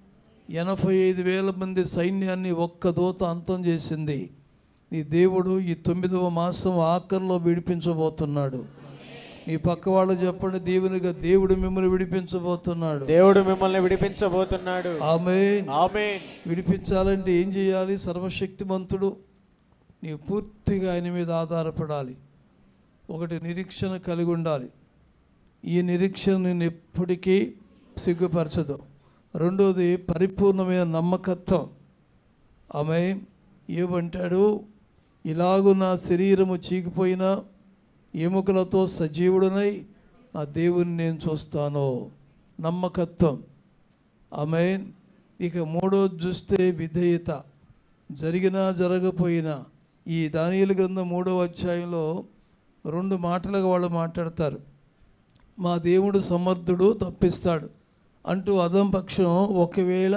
ఎనభై ఐదు వేల మంది సైన్యాన్ని ఒక్క దూత అంతం చేసింది ఈ దేవుడు ఈ తొమ్మిదవ మాసం ఆఖరిలో విడిపించబోతున్నాడు మీ పక్క వాళ్ళు చెప్పండి దేవునిగా దేవుడు మిమ్మల్ని విడిపించబోతున్నాడు దేవుడు మిమ్మల్ని విడిపించబోతున్నాడు ఆమె ఆమేన్ విడిపించాలంటే ఏం చేయాలి సర్వశక్తిమంతుడు నీవు పూర్తిగా ఆయన మీద ఆధారపడాలి ఒకటి నిరీక్షణ కలిగి ఉండాలి ఈ నిరీక్షణ నేను ఎప్పటికీ సిగ్గుపరచదు రెండోది పరిపూర్ణమైన నమ్మకత్వం ఆమె ఏమంటాడు ఇలాగు నా శరీరము చీకిపోయినా ఎముకలతో సజీవుడనై నా దేవుని నేను చూస్తాను నమ్మకత్వం ఆమె ఇక మూడోది చూస్తే విధేయత జరిగినా జరగపోయినా ఈ దానియలు గ్రంథం మూడవ అధ్యాయంలో రెండు మాటలుగా వాళ్ళు మాట్లాడతారు మా దేవుడు సమర్థుడు తప్పిస్తాడు అంటూ అదం పక్షం ఒకవేళ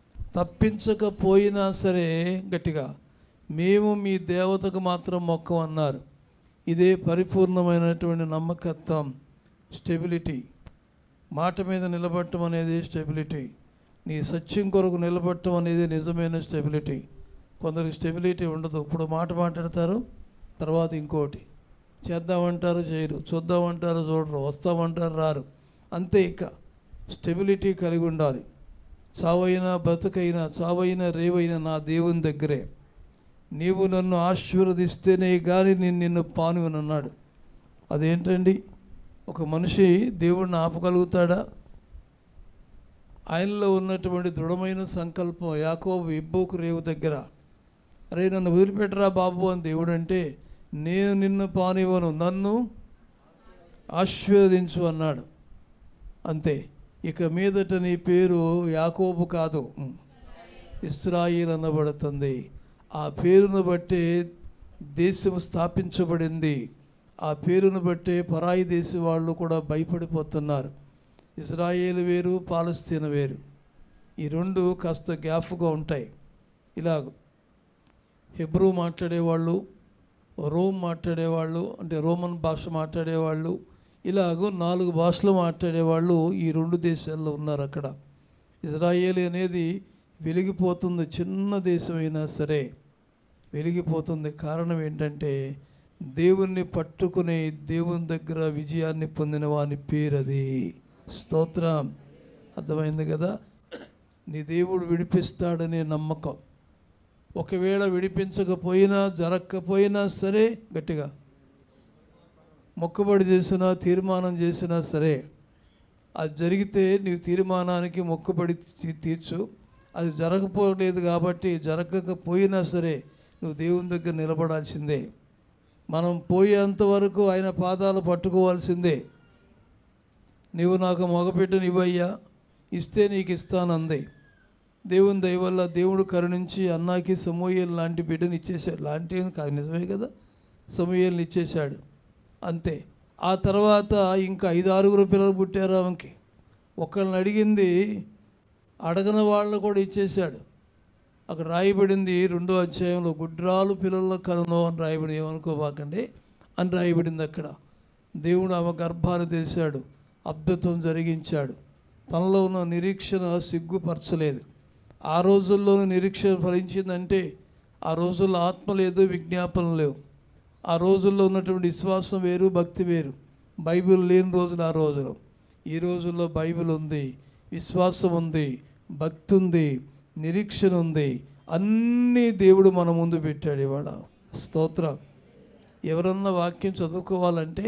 తప్పించకపోయినా సరే గట్టిగా మేము మీ దేవతకు మాత్రం మొక్కం అన్నారు ఇదే పరిపూర్ణమైనటువంటి నమ్మకత్వం స్టెబిలిటీ మాట మీద నిలబడటం అనేది స్టెబిలిటీ నీ సత్యం కొరకు నిలబడటం అనేది నిజమైన స్టెబిలిటీ కొందరికి స్టెబిలిటీ ఉండదు ఇప్పుడు మాట మాట్లాడతారు తర్వాత ఇంకోటి చేద్దామంటారు చేయరు చూద్దామంటారు చూడరు వస్తామంటారు రారు అంతే ఇక స్టెబిలిటీ కలిగి ఉండాలి చావైనా బతుకైనా చావైనా రేవైనా నా దేవుని దగ్గరే నీవు నన్ను ఆశీర్వదిస్తేనే కానీ నేను నిన్ను పానువనన్నాడు అదేంటండి ఒక మనిషి దేవుడిని ఆపగలుగుతాడా ఆయనలో ఉన్నటువంటి దృఢమైన సంకల్పం యాకోబు ఇబ్బోకు రేవు దగ్గర అరే నన్ను వదిలిపెట్టరా బాబు అని దేవుడు అంటే నేను నిన్ను పానివ్వను నన్ను ఆశీర్వదించు అన్నాడు అంతే ఇక మీదట నీ పేరు యాకోబు కాదు ఇస్రాయిల్ అనబడుతుంది ఆ పేరును బట్టే దేశం స్థాపించబడింది ఆ పేరును బట్టే పరాయి దేశ వాళ్ళు కూడా భయపడిపోతున్నారు ఇజ్రాయేల్ వేరు పాలస్తీన వేరు ఈ రెండు కాస్త గ్యాప్గా ఉంటాయి ఇలాగ హెబ్రూ మాట్లాడేవాళ్ళు రోమ్ మాట్లాడేవాళ్ళు అంటే రోమన్ భాష మాట్లాడేవాళ్ళు ఇలాగూ నాలుగు భాషలు మాట్లాడేవాళ్ళు ఈ రెండు దేశాల్లో ఉన్నారు అక్కడ ఇజ్రాయేల్ అనేది వెలిగిపోతుంది చిన్న దేశమైనా సరే వెలిగిపోతుంది కారణం ఏంటంటే దేవుణ్ణి పట్టుకుని దేవుని దగ్గర విజయాన్ని పొందిన వాని పేరు అది స్తోత్రం అర్థమైంది కదా నీ దేవుడు విడిపిస్తాడనే నమ్మకం ఒకవేళ విడిపించకపోయినా జరగకపోయినా సరే గట్టిగా మొక్కుబడి చేసినా తీర్మానం చేసినా సరే అది జరిగితే నీవు తీర్మానానికి మొక్కుబడి తీ- తీర్చు అది జరగపోలేదు కాబట్టి జరగకపోయినా సరే నువ్వు దేవుని దగ్గర నిలబడాల్సిందే మనం పోయేంత వరకు ఆయన పాదాలు పట్టుకోవాల్సిందే నీవు నాకు మగబిడ్డను ఇవ్వయ్యా ఇస్తే నీకు ఇస్తానంది దేవుని దయ వల్ల దేవుడు కరుణించి అన్నాకి సమూహలు లాంటి బిడ్డను ఇచ్చేశాడు లాంటి ఏం కాదు నిజమే కదా సమూహల్ని ఇచ్చేశాడు అంతే ఆ తర్వాత ఇంకా ఐదు ఆరుగురు పిల్లలు పుట్టారు ఆమెకి ఒకళ్ళని అడిగింది అడగని వాళ్ళు కూడా ఇచ్చేశాడు అక్కడ రాయబడింది రెండో అధ్యాయంలో గుడ్రాలు పిల్లల కలను అని రాయబడి ఏమనుకోబాకండి అని రాయబడింది అక్కడ దేవుడు ఆమె గర్భాన్ని తెలిసాడు అద్భుతం జరిగించాడు తనలో ఉన్న నిరీక్షణ సిగ్గుపరచలేదు ఆ రోజుల్లోనూ నిరీక్షణ ఫలించిందంటే ఆ రోజుల్లో ఆత్మ లేదు విజ్ఞాపన లేవు ఆ రోజుల్లో ఉన్నటువంటి విశ్వాసం వేరు భక్తి వేరు బైబిల్ లేని రోజులు ఆ రోజులు ఈ రోజుల్లో బైబిల్ ఉంది విశ్వాసం ఉంది భక్తి ఉంది నిరీక్షణ ఉంది అన్నీ దేవుడు మన ముందు పెట్టాడు ఇవాళ స్తోత్రం ఎవరన్నా వాక్యం చదువుకోవాలంటే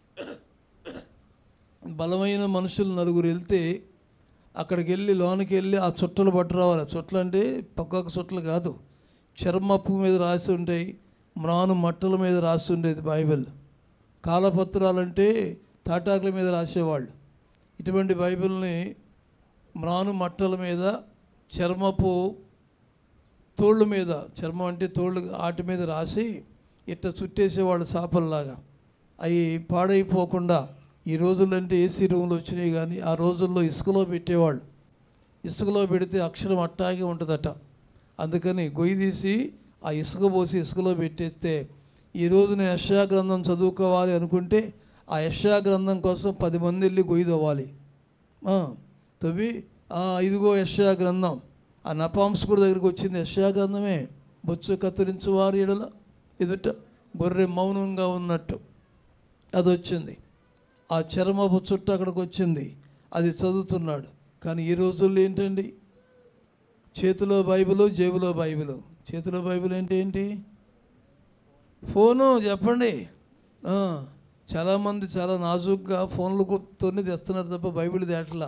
బలమైన మనుషులు నలుగురు వెళ్తే అక్కడికి వెళ్ళి లోనికి వెళ్ళి ఆ చుట్టలు పట్టు రావాలి చుట్టలు అంటే పక్కకు చుట్టలు కాదు చర్మపు మీద రాసి ఉంటాయి మ్రాను మట్టల మీద రాసి ఉండేది బైబిల్ కాలపత్రాలంటే తాటాకుల మీద రాసేవాళ్ళు ఇటువంటి బైబిల్ని మ్రాను మట్టల మీద చర్మపు తోళ్ళ మీద చర్మం అంటే తోళ్ళు వాటి మీద రాసి ఇట్ట చుట్టేసేవాళ్ళు చేపల్లాగా అవి పాడైపోకుండా ఈ రోజులంటే ఏసీ రూమ్లు వచ్చినాయి కానీ ఆ రోజుల్లో ఇసుకలో పెట్టేవాళ్ళు ఇసుకలో పెడితే అక్షరం అట్టాగే ఉంటుందట అందుకని గొయ్యి తీసి ఆ ఇసుక పోసి ఇసుకలో పెట్టేస్తే ఈ రోజున యశా గ్రంథం చదువుకోవాలి అనుకుంటే ఆ యశా గ్రంథం కోసం పది మంది వెళ్ళి గొయ్యి తవ్వాలి ఆ, తవ్వి "ఆ, ఇదిగో యశా గ్రంథం ఆ నపాంసకుడి దగ్గరికి వచ్చింది యశా గ్రంథమే బొచ్చు కత్తిరించు వారి ఎడల ఎదుట గొర్రె మౌనంగా ఉన్నట్టు అది వచ్చింది ఆ చర్మపు చుట్ట అక్కడికి వచ్చింది అది చదువుతున్నాడు కానీ ఈ రోజుల్లో ఏంటండి చేతిలో బైబిలు జేబులో బైబిలు చేతిలో బైబిల్ అంటే ఏంటి ఫోను చెప్పండి ఆ, చాలామంది చాలా నాజూగ్గా ఫోన్లతోనే తెస్తున్నారు తప్ప బైబిల్ తేటలా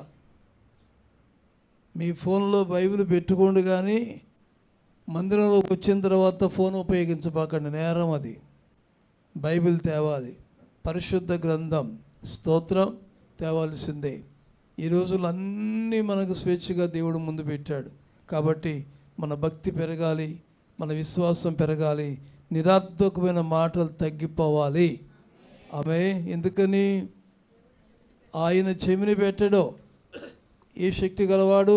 మీ ఫోన్లో బైబిల్ పెట్టుకోండి కానీ మందిరంలోకి వచ్చిన తర్వాత ఫోన్ ఉపయోగించబాకండి నేరం అది బైబిల్ తేవాలి పరిశుద్ధ గ్రంథం స్తోత్రం తేవాల్సిందే ఈ రోజులు అన్నీ మనకు స్వేచ్ఛగా దేవుడు ముందు పెట్టాడు కాబట్టి మన భక్తి పెరగాలి మన విశ్వాసం పెరగాలి నిరార్థకమైన మాటలు తగ్గిపోవాలి ఆమె ఎందుకని ఆయన చెమిని పెట్టడో ఏ శక్తి గలవాడు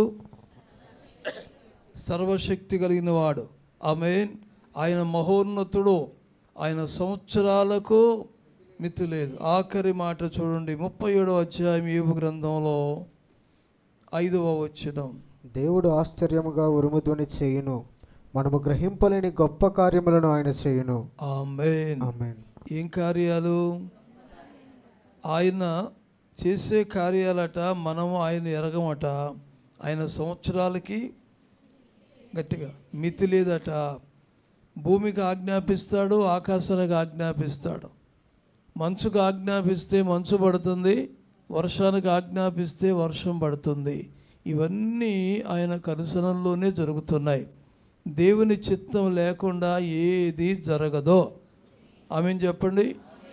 సర్వశక్తి కలిగిన వాడు ఆమె ఆయన మహోన్నతుడు ఆయన సంవత్సరాలకు మిత్తు లేదు ఆఖరి మాట చూడండి ముప్పై ఏడో అధ్యాయం ఏబు గ్రంథంలో ఐదవ వచ్చినం దేవుడు ఆశ్చర్యముగా ఉరుముధ్వని చేయును మనము గ్రహింపలేని గొప్ప కార్యములను ఆయన చేయును ఆమెన్ ఆమేన్ ఏం కార్యాలు ఆయన చేసే కార్యాలట మనము ఆయన ఎరగమట ఆయన సంవత్సరాలకి గట్టిగా మితి లేదట భూమికి ఆజ్ఞాపిస్తాడు ఆకాశానికి ఆజ్ఞాపిస్తాడు మంచుకు ఆజ్ఞాపిస్తే మంచు పడుతుంది వర్షానికి ఆజ్ఞాపిస్తే వర్షం పడుతుంది ఇవన్నీ ఆయన కనుసనంలోనే జరుగుతున్నాయి దేవుని చిత్తం లేకుండా ఏది జరగదో ఆమె చెప్పండి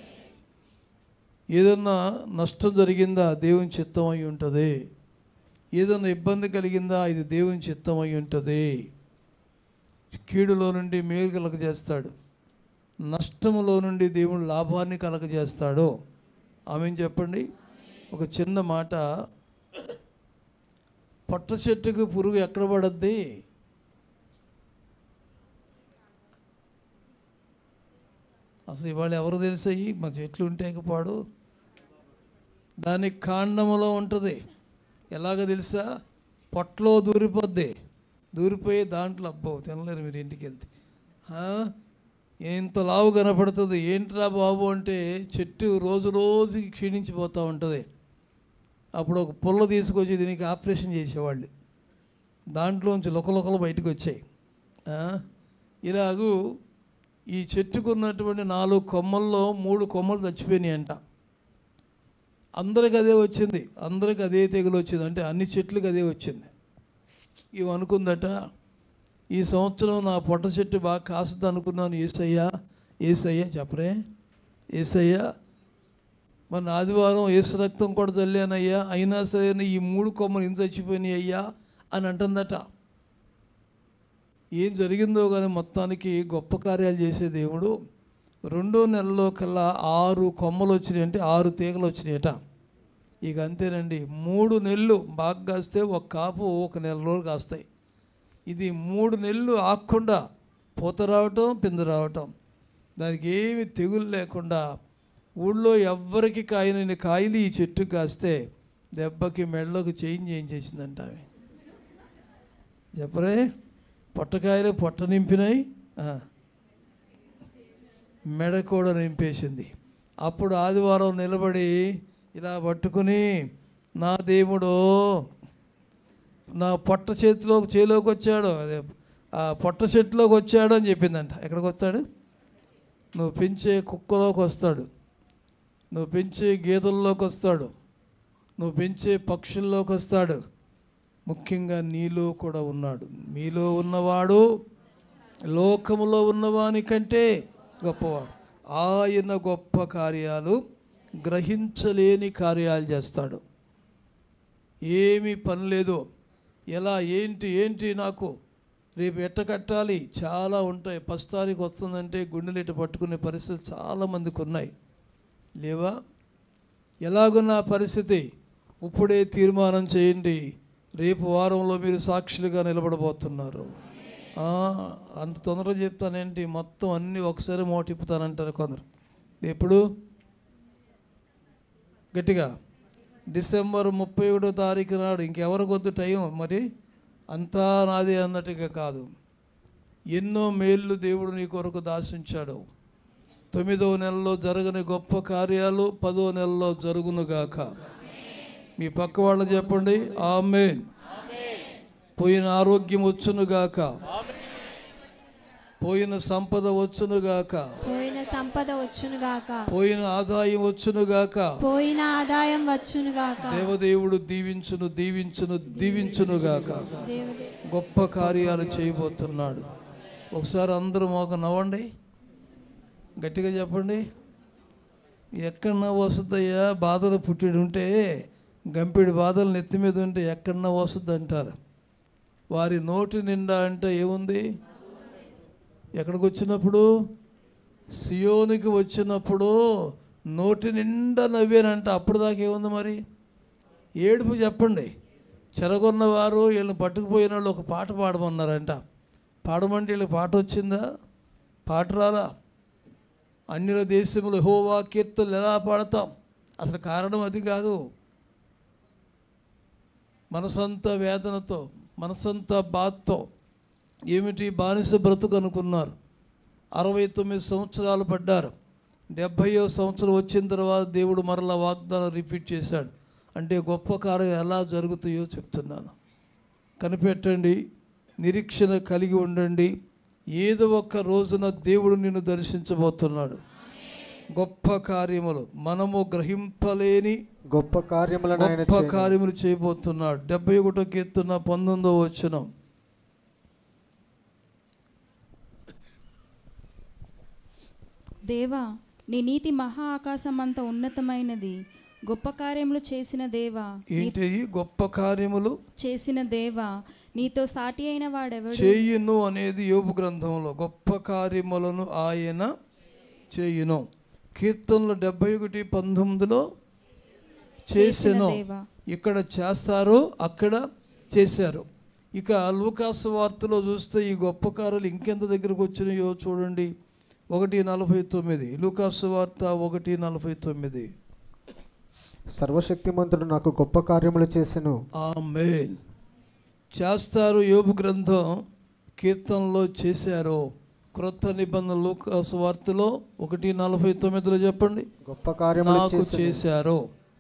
ఏదన్నా నష్టం జరిగిందా దేవుని చిత్తం అయి ఉంటుంది ఏదన్నా ఇబ్బంది కలిగిందా ఇది దేవుని చిత్తం అయి ఉంటుంది కీడులో నుండి మేలు కలగజేస్తాడు నష్టములో నుండి దేవుడు లాభాన్ని కలగజేస్తాడు ఆమె చెప్పండి ఒక చిన్న మాట పట్ట చెట్టుకు పురుగు ఎక్కడ పడద్ది అసలు ఇవాళ ఎవరు తెలిసాయి మా చెట్లు ఉంటే పాడు దాని కాండములో ఉంటుంది ఎలాగ తెలుసా పొట్టలో దూరిపోద్ది దూరిపోయి దాంట్లో అబ్బో తినలేరు మీరు ఇంటికి వెళ్తే ఆ? ఎంత లావు కనపడుతుంది ఏంట్రా బాబు అంటే చెట్టు రోజు రోజుకి క్షీణించిపోతూ ఉంటుంది అప్పుడు ఒక పుల్ల తీసుకొచ్చి దీనికి ఆపరేషన్ చేసేవాళ్ళు దాంట్లోంచి లుకలుకలు బయటకు వచ్చాయి ఆ? ఇలాగూ ఈ చెట్టుకున్నటువంటి నాలుగు కొమ్మల్లో మూడు కొమ్మలు చచ్చిపోయినాయి అంట అందరికి అదే వచ్చింది అందరికి అదే తెగులు వచ్చింది అంటే అన్ని చెట్లకు అదే వచ్చింది ఇవి అనుకుందట ఈ సంవత్సరం నా పొట్ట చెట్టు బాగా కాస్తుంది అనుకున్నాను ఏసయ్యా ఏసయ్యా చెప్పరే ఏసయ్యా మన ఆదివారం ఏసు రక్తం కూడా చల్లానయ్యా అయినా సరే ఈ మూడు కొమ్మలు ఇంత చచ్చిపోయినాయి అయ్యా అని అంటుందట ఏం జరిగిందో కానీ మొత్తానికి గొప్ప కార్యాలు చేసే దేవుడు రెండో నెలలో కల్లా ఆరు కొమ్మలు వచ్చినాయి అంటే ఆరు తీగలు వచ్చినాయట ఇక అంతేనండి మూడు నెలలు బాగా కాస్తే ఒక కాపు ఒక నెల రోజులు కాస్తాయి ఇది మూడు నెలలు ఆగకుండా పూత రావటం పిందు రావటం దానికి ఏమి తెగులు లేకుండా ఊళ్ళో ఎవ్వరికి కాయనని కాయలు ఈ చెట్టు కాస్తే దెబ్బకి మెడలోకి చేంజ్ చేయించేసిందంట ఆమె చెప్పరే పొట్టకాయలు పొట్ట నింపినాయి ఆ. మెడ కూడా నింపేసింది అప్పుడు ఆదివారం నిలబడి ఇలా పట్టుకుని నా దేవుడు నా పొట్ట చేతిలోకి చేలోకి వచ్చాడు అదే ఆ పొట్ట చెట్టులోకి వచ్చాడు అని చెప్పిందంట ఎక్కడికి వస్తాడు నువ్వు పెంచే కుక్కలోకి వస్తాడు నువ్వు పెంచే గేదెల్లోకి వస్తాడు నువ్వు పెంచే పక్షుల్లోకి వస్తాడు ముఖ్యంగా నీలో కూడా ఉన్నాడు మీలో ఉన్నవాడు లోకములో ఉన్నవాని కంటే గొప్పవాడు ఆయన గొప్ప కార్యాలు గ్రహించలేని కార్యాలు చేస్తాడు ఏమీ పని లేదు ఎలా ఏంటి ఏంటి నాకు రేపు ఎట్ట కట్టాలి చాలా ఉంటాయి పస్తారికి వస్తుందంటే గుండెలు ఇటు పట్టుకునే పరిస్థితులు చాలామందికి ఉన్నాయి లేవా ఎలాగున్న పరిస్థితి ఇప్పుడే తీర్మానం చేయండి రేపు వారంలో మీరు సాక్షులుగా నిలబడబోతున్నారు ఆ, అంత తొందరగా చెప్తానేంటి మొత్తం అన్నీ ఒకసారి మోటిప్పుతానంటారు కొందరు ఎప్పుడు గట్టిగా డిసెంబర్ ముప్పై ఒకటో తారీఖు నాడు ఇంకెవరికి వద్దు టైం మరి అంతా నాది అన్నట్టుగా కాదు ఎన్నో మేళ్ళు దేవుడు నీ కొరకు దాసించాడు తొమ్మిదవ నెలలో జరగని గొప్ప కార్యాలు పదో నెలలో జరుగునుగాక మీ పక్క వాళ్ళు చెప్పండి ఆమె పోయిన ఆరోగ్యం వచ్చునుగాక పోయిన సంపద వచ్చునుగాక పోయిన సంపద వచ్చునుగాక పోయిన ఆదాయం వచ్చునుగాక పోయిన ఆదాయం వచ్చునుగాక దేవదేవుడు దీవించును దీవించును దీవించునుగాక దేవుడే గొప్ప కార్యాలు చేయబోతున్నాడు ఒకసారి అందరూ మాకు నవ్వండి గట్టిగా చెప్పండి ఎక్కడ నవ్వు వస్తుందయ్యా బాధలు పుట్టిడు ఉంటే గంపిడి బాధలు నెత్తి మీద ఉంటే ఎక్కడ నవ్వు వస్తుంది అంటారు వారి నోటి నిండా అంటే ఏముంది ఎక్కడికి వచ్చినప్పుడు సియోనికి వచ్చినప్పుడు నోటి నిండా నవ్వానంట అప్పుడు దాకా ఏముంది మరి ఏడుపు చెప్పండి చెరగొన్న వారు వీళ్ళని పట్టుకుపోయిన వాళ్ళు ఒక పాట పాడమన్నారంట పాడమంటే వీళ్ళకి పాట వచ్చిందా పాట రాలా అన్యుల దేశములు హోవా కీర్తనలు ఎలా పాడతాం అసలు కారణం అది కాదు మనసంతా వేదనతో మనసంతా బాధతో ఏమిటి బానిస బ్రతుకు అనుకున్నారు అరవై తొమ్మిది సంవత్సరాలు పడ్డారు డెబ్భైయో సంవత్సరం వచ్చిన తర్వాత దేవుడు మరలా వాగ్దానం రిపీట్ చేశాడు అంటే గొప్ప కార్యం ఎలా జరుగుతాయో చెప్తున్నాను కనిపెట్టండి నిరీక్షణ కలిగి ఉండండి ఏదో ఒక రోజున దేవుడు నిన్ను దర్శించబోతున్నాడు గొప్ప కార్యములు మనము గ్రహింపలేని గొప్ప కార్యములను ఆయన గొప్ప చేయను. కార్యములు చేయబోతున్నాడు డెబ్బై ఒకటో కీర్తన పంతొమ్మిదో వచ్చిన దేవా నీ నీతి మహా ఆకాశమంత ఉన్నతమైనది గొప్ప కార్యములు చేసిన దేవా ఏంటి గొప్ప కార్యములు చేసిన దేవా నీతో సాటి అయిన వాడెవడు చేయును అనేది యోపు గ్రంథంలో గొప్ప కార్యములను ఆయన చేయును కీర్తనలు డెబ్బై ఒకటి పంతొమ్మిదిలో చేసెను దేవా ఇక్కడ చేస్తారు అక్కడ చేశారు ఇక లూకాసు వార్తలో చూస్తే ఈ గొప్ప కార్యాలు ఇంకెంత దగ్గరకు వచ్చినాయో చూడండి ఒకటి నలభై తొమ్మిది లూకాసు వార్త ఒకటి నలభై తొమ్మిది సర్వశక్తిమంతుడు నాకు గొప్ప కార్యములు చేసెను ఆ మెయిన్ చేస్తారు యోబు గ్రంథం కీర్తనలో చేశారు క్రొత్త నిబంధన లూకాసు వార్తలో ఒకటి నలభై తొమ్మిదిలో చెప్పండి గొప్ప కార్యములు నాకు చేసెను చేశారు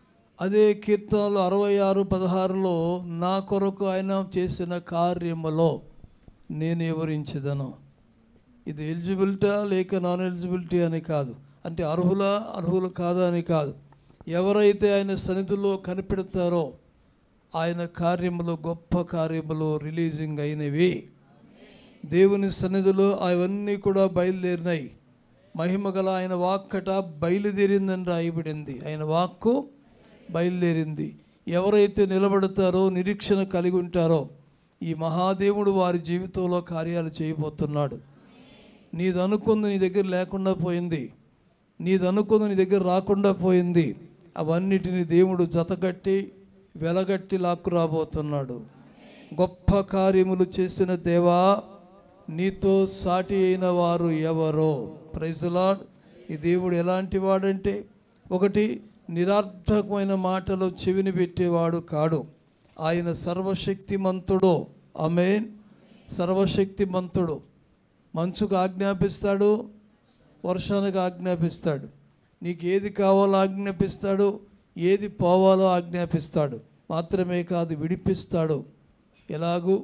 అదే కీర్తనలు అరవై ఆరు పదహారులో నా కొరకు ఆయన చేసిన కార్యములో నేను వివరించదను ఇది ఎలిజిబిలిటా లేక నాన్ ఎలిజిబిలిటీ అని కాదు అంటే అర్హులా అర్హులు కాదా అని కాదు ఎవరైతే ఆయన సన్నిధిలో కనిపెడతారో ఆయన కార్యములు గొప్ప కార్యములు రిలీజింగ్ అయినవి దేవుని సన్నిధిలో అవన్నీ కూడా బయలుదేరినాయి మహిమ గల ఆయన వాక్కట బయలుదేరిందని రాయబడింది ఆయన వాక్కు బయలుదేరింది ఎవరైతే నిలబడతారో నిరీక్షణ కలిగి ఉంటారో ఈ మహాదేవుడు వారి జీవితంలో కార్యాలు చేయబోతున్నాడు నీది అనుకుంది నీ దగ్గర లేకుండా పోయింది నీది అనుకుంది నీ దగ్గర రాకుండా పోయింది అవన్నిటిని దేవుడు జతగట్టి వెలగట్టి లాక్కు రాబోతున్నాడు గొప్ప కార్యములు చేసిన దేవా నీతో సాటి అయిన వారు ఎవరో ప్రైజలాడ్ ఈ దేవుడు ఎలాంటి వాడంటే ఒకటి నిరార్థకమైన మాటలు చెవిని పెట్టేవాడు కాడు ఆయన సర్వశక్తిమంతుడు అమేన్ సర్వశక్తిమంతుడు మంచుకు ఆజ్ఞాపిస్తాడు వర్షానికి ఆజ్ఞాపిస్తాడు నీకు ఏది కావాలో ఆజ్ఞాపిస్తాడు ఏది పోవాలో ఆజ్ఞాపిస్తాడు మాత్రమే కాదు విడిపిస్తాడు ఎలాగూ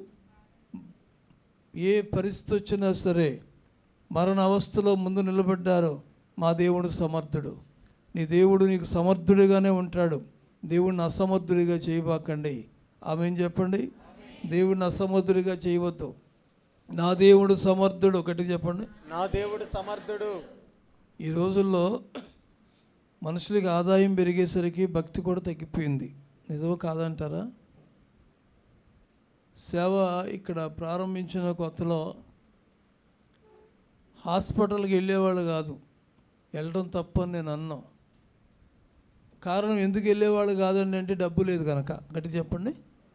ఏ పరిస్థితి వచ్చినా సరే మరణ అవస్థలో ముందు నిలబడ్డారు మా దేవుడు సమర్థుడు నీ దేవుడు నీకు సమర్థుడిగానే ఉంటాడు దేవుడిని అసమర్థుడిగా చేయబాకండి ఆమె ఏం చెప్పండి దేవుడిని అసమర్థుడిగా చేయవద్దు నా దేవుడు సమర్థుడు ఒకటి చెప్పండి నా దేవుడు సమర్థుడు ఈ రోజుల్లో మనుషులకి ఆదాయం పెరిగేసరికి భక్తి కూడా తగ్గిపోయింది నిజమో కాదంటారా సేవ ఇక్కడ ప్రారంభించిన కొత్తలో హాస్పిటల్కి వెళ్ళేవాళ్ళు కాదు వెళ్ళడం తప్పని నేను అన్నాం కారణం ఎందుకు వెళ్ళేవాళ్ళు కాదండి అంటే డబ్బు లేదు కనుక గట్టి చెప్పండి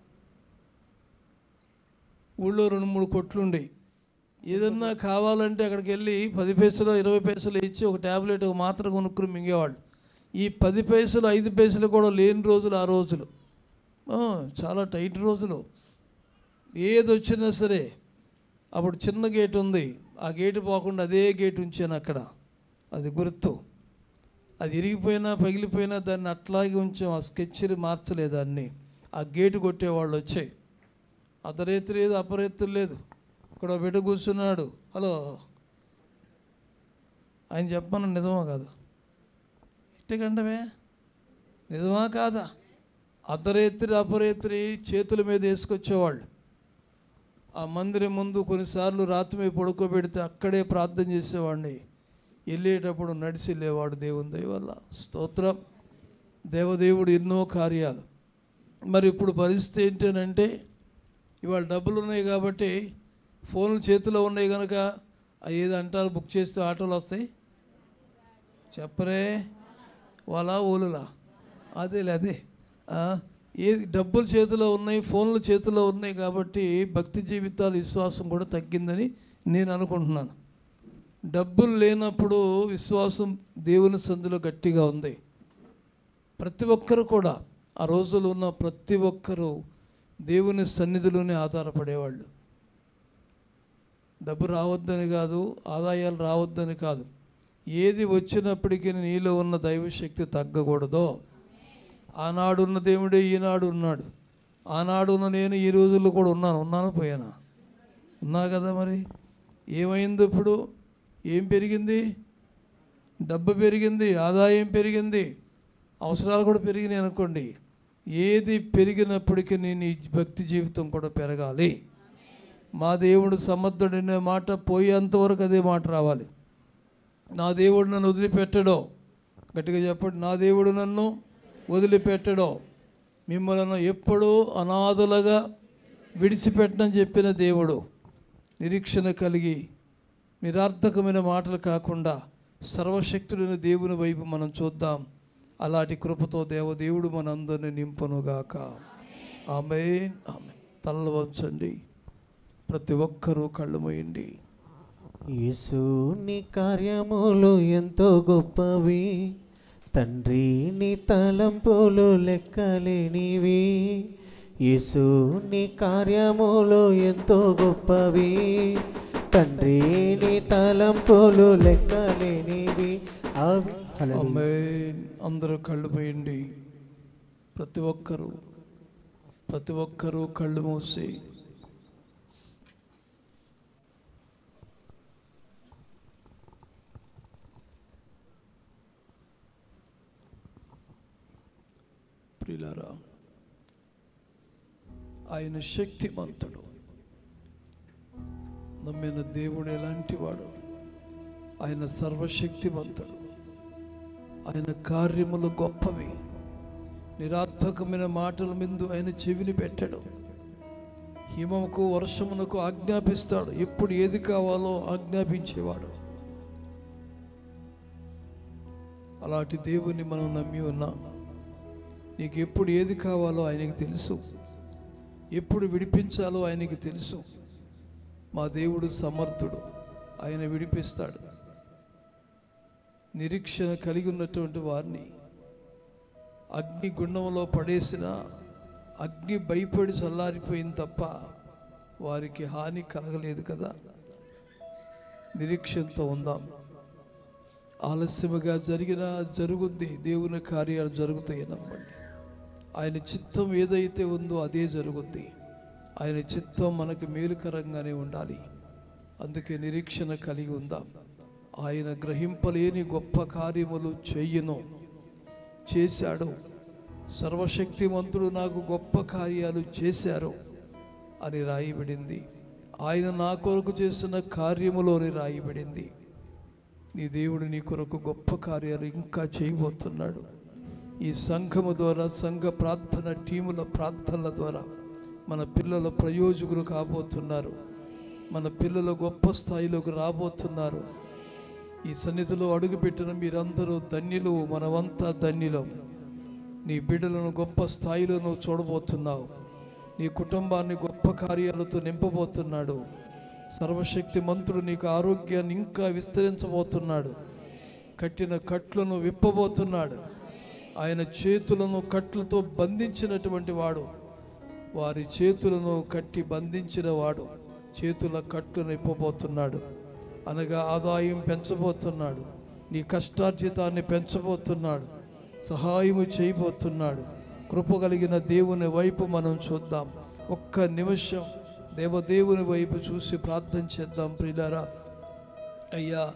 ఊళ్ళో రెండు మూడు కొట్లు ఉండేవి ఏదన్నా కావాలంటే అక్కడికి వెళ్ళి పది పైసలు ఇరవై పైసలు ఇచ్చి ఒక ట్యాబ్లెట్ ఒక మాత్ర కొనుక్కుని మింగేవాళ్ళు ఈ పది పైసలు ఐదు పైసలు కూడా లేని రోజులు ఆ రోజులు ఆ, చాలా టైట్ రోజులు ఏది వచ్చినా సరే అప్పుడు చిన్న గేట్ ఉంది ఆ గేటు పోకుండా అదే గేట్ ఉంచాను అక్కడ అది గుర్తు అది ఇరిగిపోయినా పగిలిపోయినా దాన్ని అట్లాగే ఉంచాం ఆ స్కెచ్ని మార్చలేదు దాన్ని ఆ గేటు కొట్టేవాళ్ళు వచ్చాయి అర్ధరేత్రి లేదు అపరేత్రి లేదు ఇక్కడ ఒక బిడ్డ కూర్చున్నాడు హలో ఆయన చెప్పమని నిజమా కాదు ఇట్టకండమే నిజమా కాదా అర్ధరేత్రి అపరేత్రి చేతుల మీద వేసుకొచ్చేవాళ్ళు ఆ మందిరం ముందు కొన్నిసార్లు రాత్రి మీద పడుకోబెడితే అక్కడే ప్రార్థన చేసేవాడిని వెళ్ళేటప్పుడు నడిచి లేవాడు దేవుని దయ వల్ల స్తోత్రం దేవదేవుడు ఎన్నో కార్యాలు మరి ఇప్పుడు పరిస్థితి ఏంటనంటే ఇవాళ డబ్బులు ఉన్నాయి కాబట్టి ఫోన్లు చేతిలో ఉన్నాయి కనుక అవి ఏది అంటారు బుక్ చేస్తే ఆటోలు వస్తాయి చెప్పరే వాళ్ళ ఊలులా అదేలే అదే ఆ, ఏది డబ్బులు చేతిలో ఉన్నాయి ఫోన్లు చేతిలో ఉన్నాయి కాబట్టి భక్తి జీవితాలు విశ్వాసం కూడా తగ్గిందని నేను అనుకుంటున్నాను డబ్బులు లేనప్పుడు విశ్వాసం దేవుని సందులో గట్టిగా ఉంది ప్రతి ఒక్కరు కూడా ఆ రోజుల్లో ఉన్న ప్రతి ఒక్కరూ దేవుని సన్నిధిలోనే ఆధారపడేవాళ్ళు డబ్బు రావద్దని కాదు ఆదాయాలు రావద్దని కాదు ఏది వచ్చినప్పటికీ నీలో ఉన్న దైవశక్తి తగ్గకూడదో ఆనాడున్న దేవుడే ఈనాడు ఉన్నాడు ఆనాడున్న నేను ఈ రోజుల్లో కూడా ఉన్నాను ఉన్నాను పోయానా ఉన్నా కదా మరి ఏమైంది ఇప్పుడు ఏం పెరిగింది డబ్బు పెరిగింది ఆదాయం పెరిగింది అవసరాలు కూడా పెరిగినాయి అనుకోండి ఏది పెరిగినప్పటికీ నీ భక్తి జీవితం కూడా పెరగాలి మా దేవుడు సమర్థుడనే మాట పోయేంతవరకు అదే మాట రావాలి నా దేవుడు నన్ను వదిలిపెట్టడో గట్టిగా చెప్పండి నా దేవుడు నన్ను వదిలిపెట్టడో మిమ్మల్ని ఎప్పుడూ అనాథలుగా విడిచిపెట్టనని చెప్పిన దేవుడు నిరీక్షణ కలిగి నిరార్థకమైన మాటలు కాకుండా సర్వశక్తుడైన దేవుని వైపు మనం చూద్దాం అలాంటి కృపతో దేవదేవుడు మనందరిని నింపునుగాక ఆమె ఆమె తలలు వంచండి ప్రతి ఒక్కరూ కళ్ళు మూయండి యేసుని కార్యములు ఎంతో గొప్పవి తండ్రి నీ తలంపులు లెక్కలేనివి యేసుని కార్యములు ఎంతో గొప్పవి తండ్రి నీ తలంపులు లెక్కలేనివి అవి హల్లెలూయా. ఆమె అందరూ కళ్ళు పోయండి ప్రతి ఒక్కరూ ప్రతి ఒక్కరూ కళ్ళు మూసి ప్రియులారా ఆయన శక్తిమంతుడు నమ్మిన దేవుడు ఎలాంటి వాడు ఆయన సర్వశక్తివంతుడు ఆయన కార్యములు గొప్పవి నిరాత్మకమైన మాటల ముందు ఆయన చెవిని పెట్టాడు హిమముకు వర్షమునకు ఆజ్ఞాపిస్తాడు ఎప్పుడు ఏది కావాలో ఆజ్ఞాపించేవాడు అలాంటి దేవుని మనం నమ్మి ఉన్నాం నీకు ఎప్పుడు ఏది కావాలో ఆయనకి తెలుసు ఎప్పుడు విడిపించాలో ఆయనకి తెలుసు మా దేవుడు సమర్థుడు ఆయన విడిపిస్తాడు నిరీక్షణ కలిగి ఉన్నటువంటి వారిని అగ్ని గుండంలో పడేసిన అగ్ని భయపడి చల్లారిపోయింది తప్ప వారికి హాని కలగలేదు కదా నిరీక్షణతో ఉందాం ఆలస్యముగా జరిగిన జరుగుద్ది దేవుని కార్యాలు జరుగుతాయి నమ్మండి ఆయన చిత్తం ఏదైతే ఉందో అదే జరుగుద్ది ఆయన చిత్తం మనకు మేలుకరంగానే ఉండాలి అందుకే నిరీక్షణ కలిగి ఉందాం ఆయన గ్రహింపలేని గొప్ప కార్యములు చెయ్యను చేశాడు సర్వశక్తిమంతుడు నాకు గొప్ప కార్యాలు చేశారు అని రాయబడింది ఆయన నా కొరకు చేసిన కార్యములోని రాయబడింది నీ దేవుడు నీ కొరకు గొప్ప కార్యాలు ఇంకా చేయబోతున్నాడు ఈ సంఘము ద్వారా సంఘ ప్రార్థన టీముల ప్రార్థనల ద్వారా మన పిల్లల ప్రయోజకులు కాబోతున్నారు మన పిల్లలు గొప్ప స్థాయిలోకి రాబోతున్నారు ఈ సన్నిధిలో అడుగుపెట్టిన మీరందరూ ధన్యులు మనమంతా ధన్యులం నీ బిడ్డలను గొప్ప స్థాయిలో నువ్వు చూడబోతున్నావు నీ కుటుంబాన్ని గొప్ప కార్యాలతో నింపబోతున్నాడు సర్వశక్తి మంత్రుడు నీకు ఆరోగ్యాన్ని ఇంకా విస్తరించబోతున్నాడు కట్టిన కట్లను విప్పబోతున్నాడు ఆయన చేతులను కట్లతో బంధించినటువంటి వాడు వారి చేతులను కట్టి బంధించిన వాడు చేతుల కట్టును ఇప్పబోతున్నాడు అనగా ఆదాయం పెంచబోతున్నాడు నీ కష్టార్జితాన్ని పెంచబోతున్నాడు సహాయము చేయబోతున్నాడు కృప కలిగిన దేవుని వైపు మనం చూద్దాం ఒక్క నిమిషం దేవదేవుని వైపు చూసి ప్రార్థన చేద్దాం ప్రియులారా అయ్యా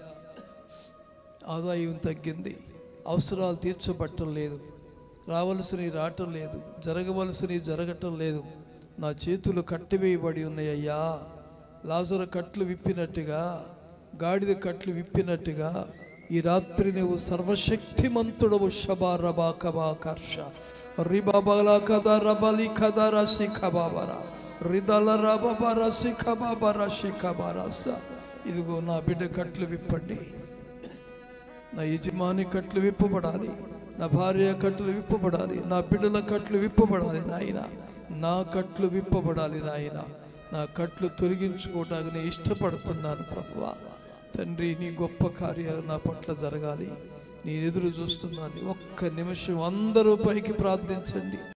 ఆదాయం తగ్గింది అవసరాలు తీర్చబట్టం లేదు రావలసినవి రావటం లేదు జరగవలసినవి జరగటం లేదు నా చేతులు కట్టివేయబడి ఉన్నాయ్యా లాజర కట్లు విప్పినట్టుగా గాడిద కట్లు విప్పినట్టుగా ఈ రాత్రి నువ్వు సర్వశక్తిమంతుడవు షబా రబా కబా కర్ష రిబాబలా కద రబలి కద రసి ఖబాబరా రిదల రబబ రసి ఖబాబర శిఖబారస ఇదిగో నా బిడ్డ కట్లు విప్పండి నా యజమాని కట్లు విప్పబడాలి నా భార్య కట్లు విప్పబడాలి నా బిడ్డల కట్లు విప్పబడాలి నాయన నా కట్లు విప్పబడాలి నాయన నా కట్లు తొలగించుకోవడానికి నేను ఇష్టపడుతున్నాను ప్రభువా తండ్రి నీ గొప్ప కార్యాలు నా పట్ల జరగాలి నేను ఎదురు చూస్తున్నాను ఒక్క నిమిషం అందరూ పైకి ప్రార్థించండి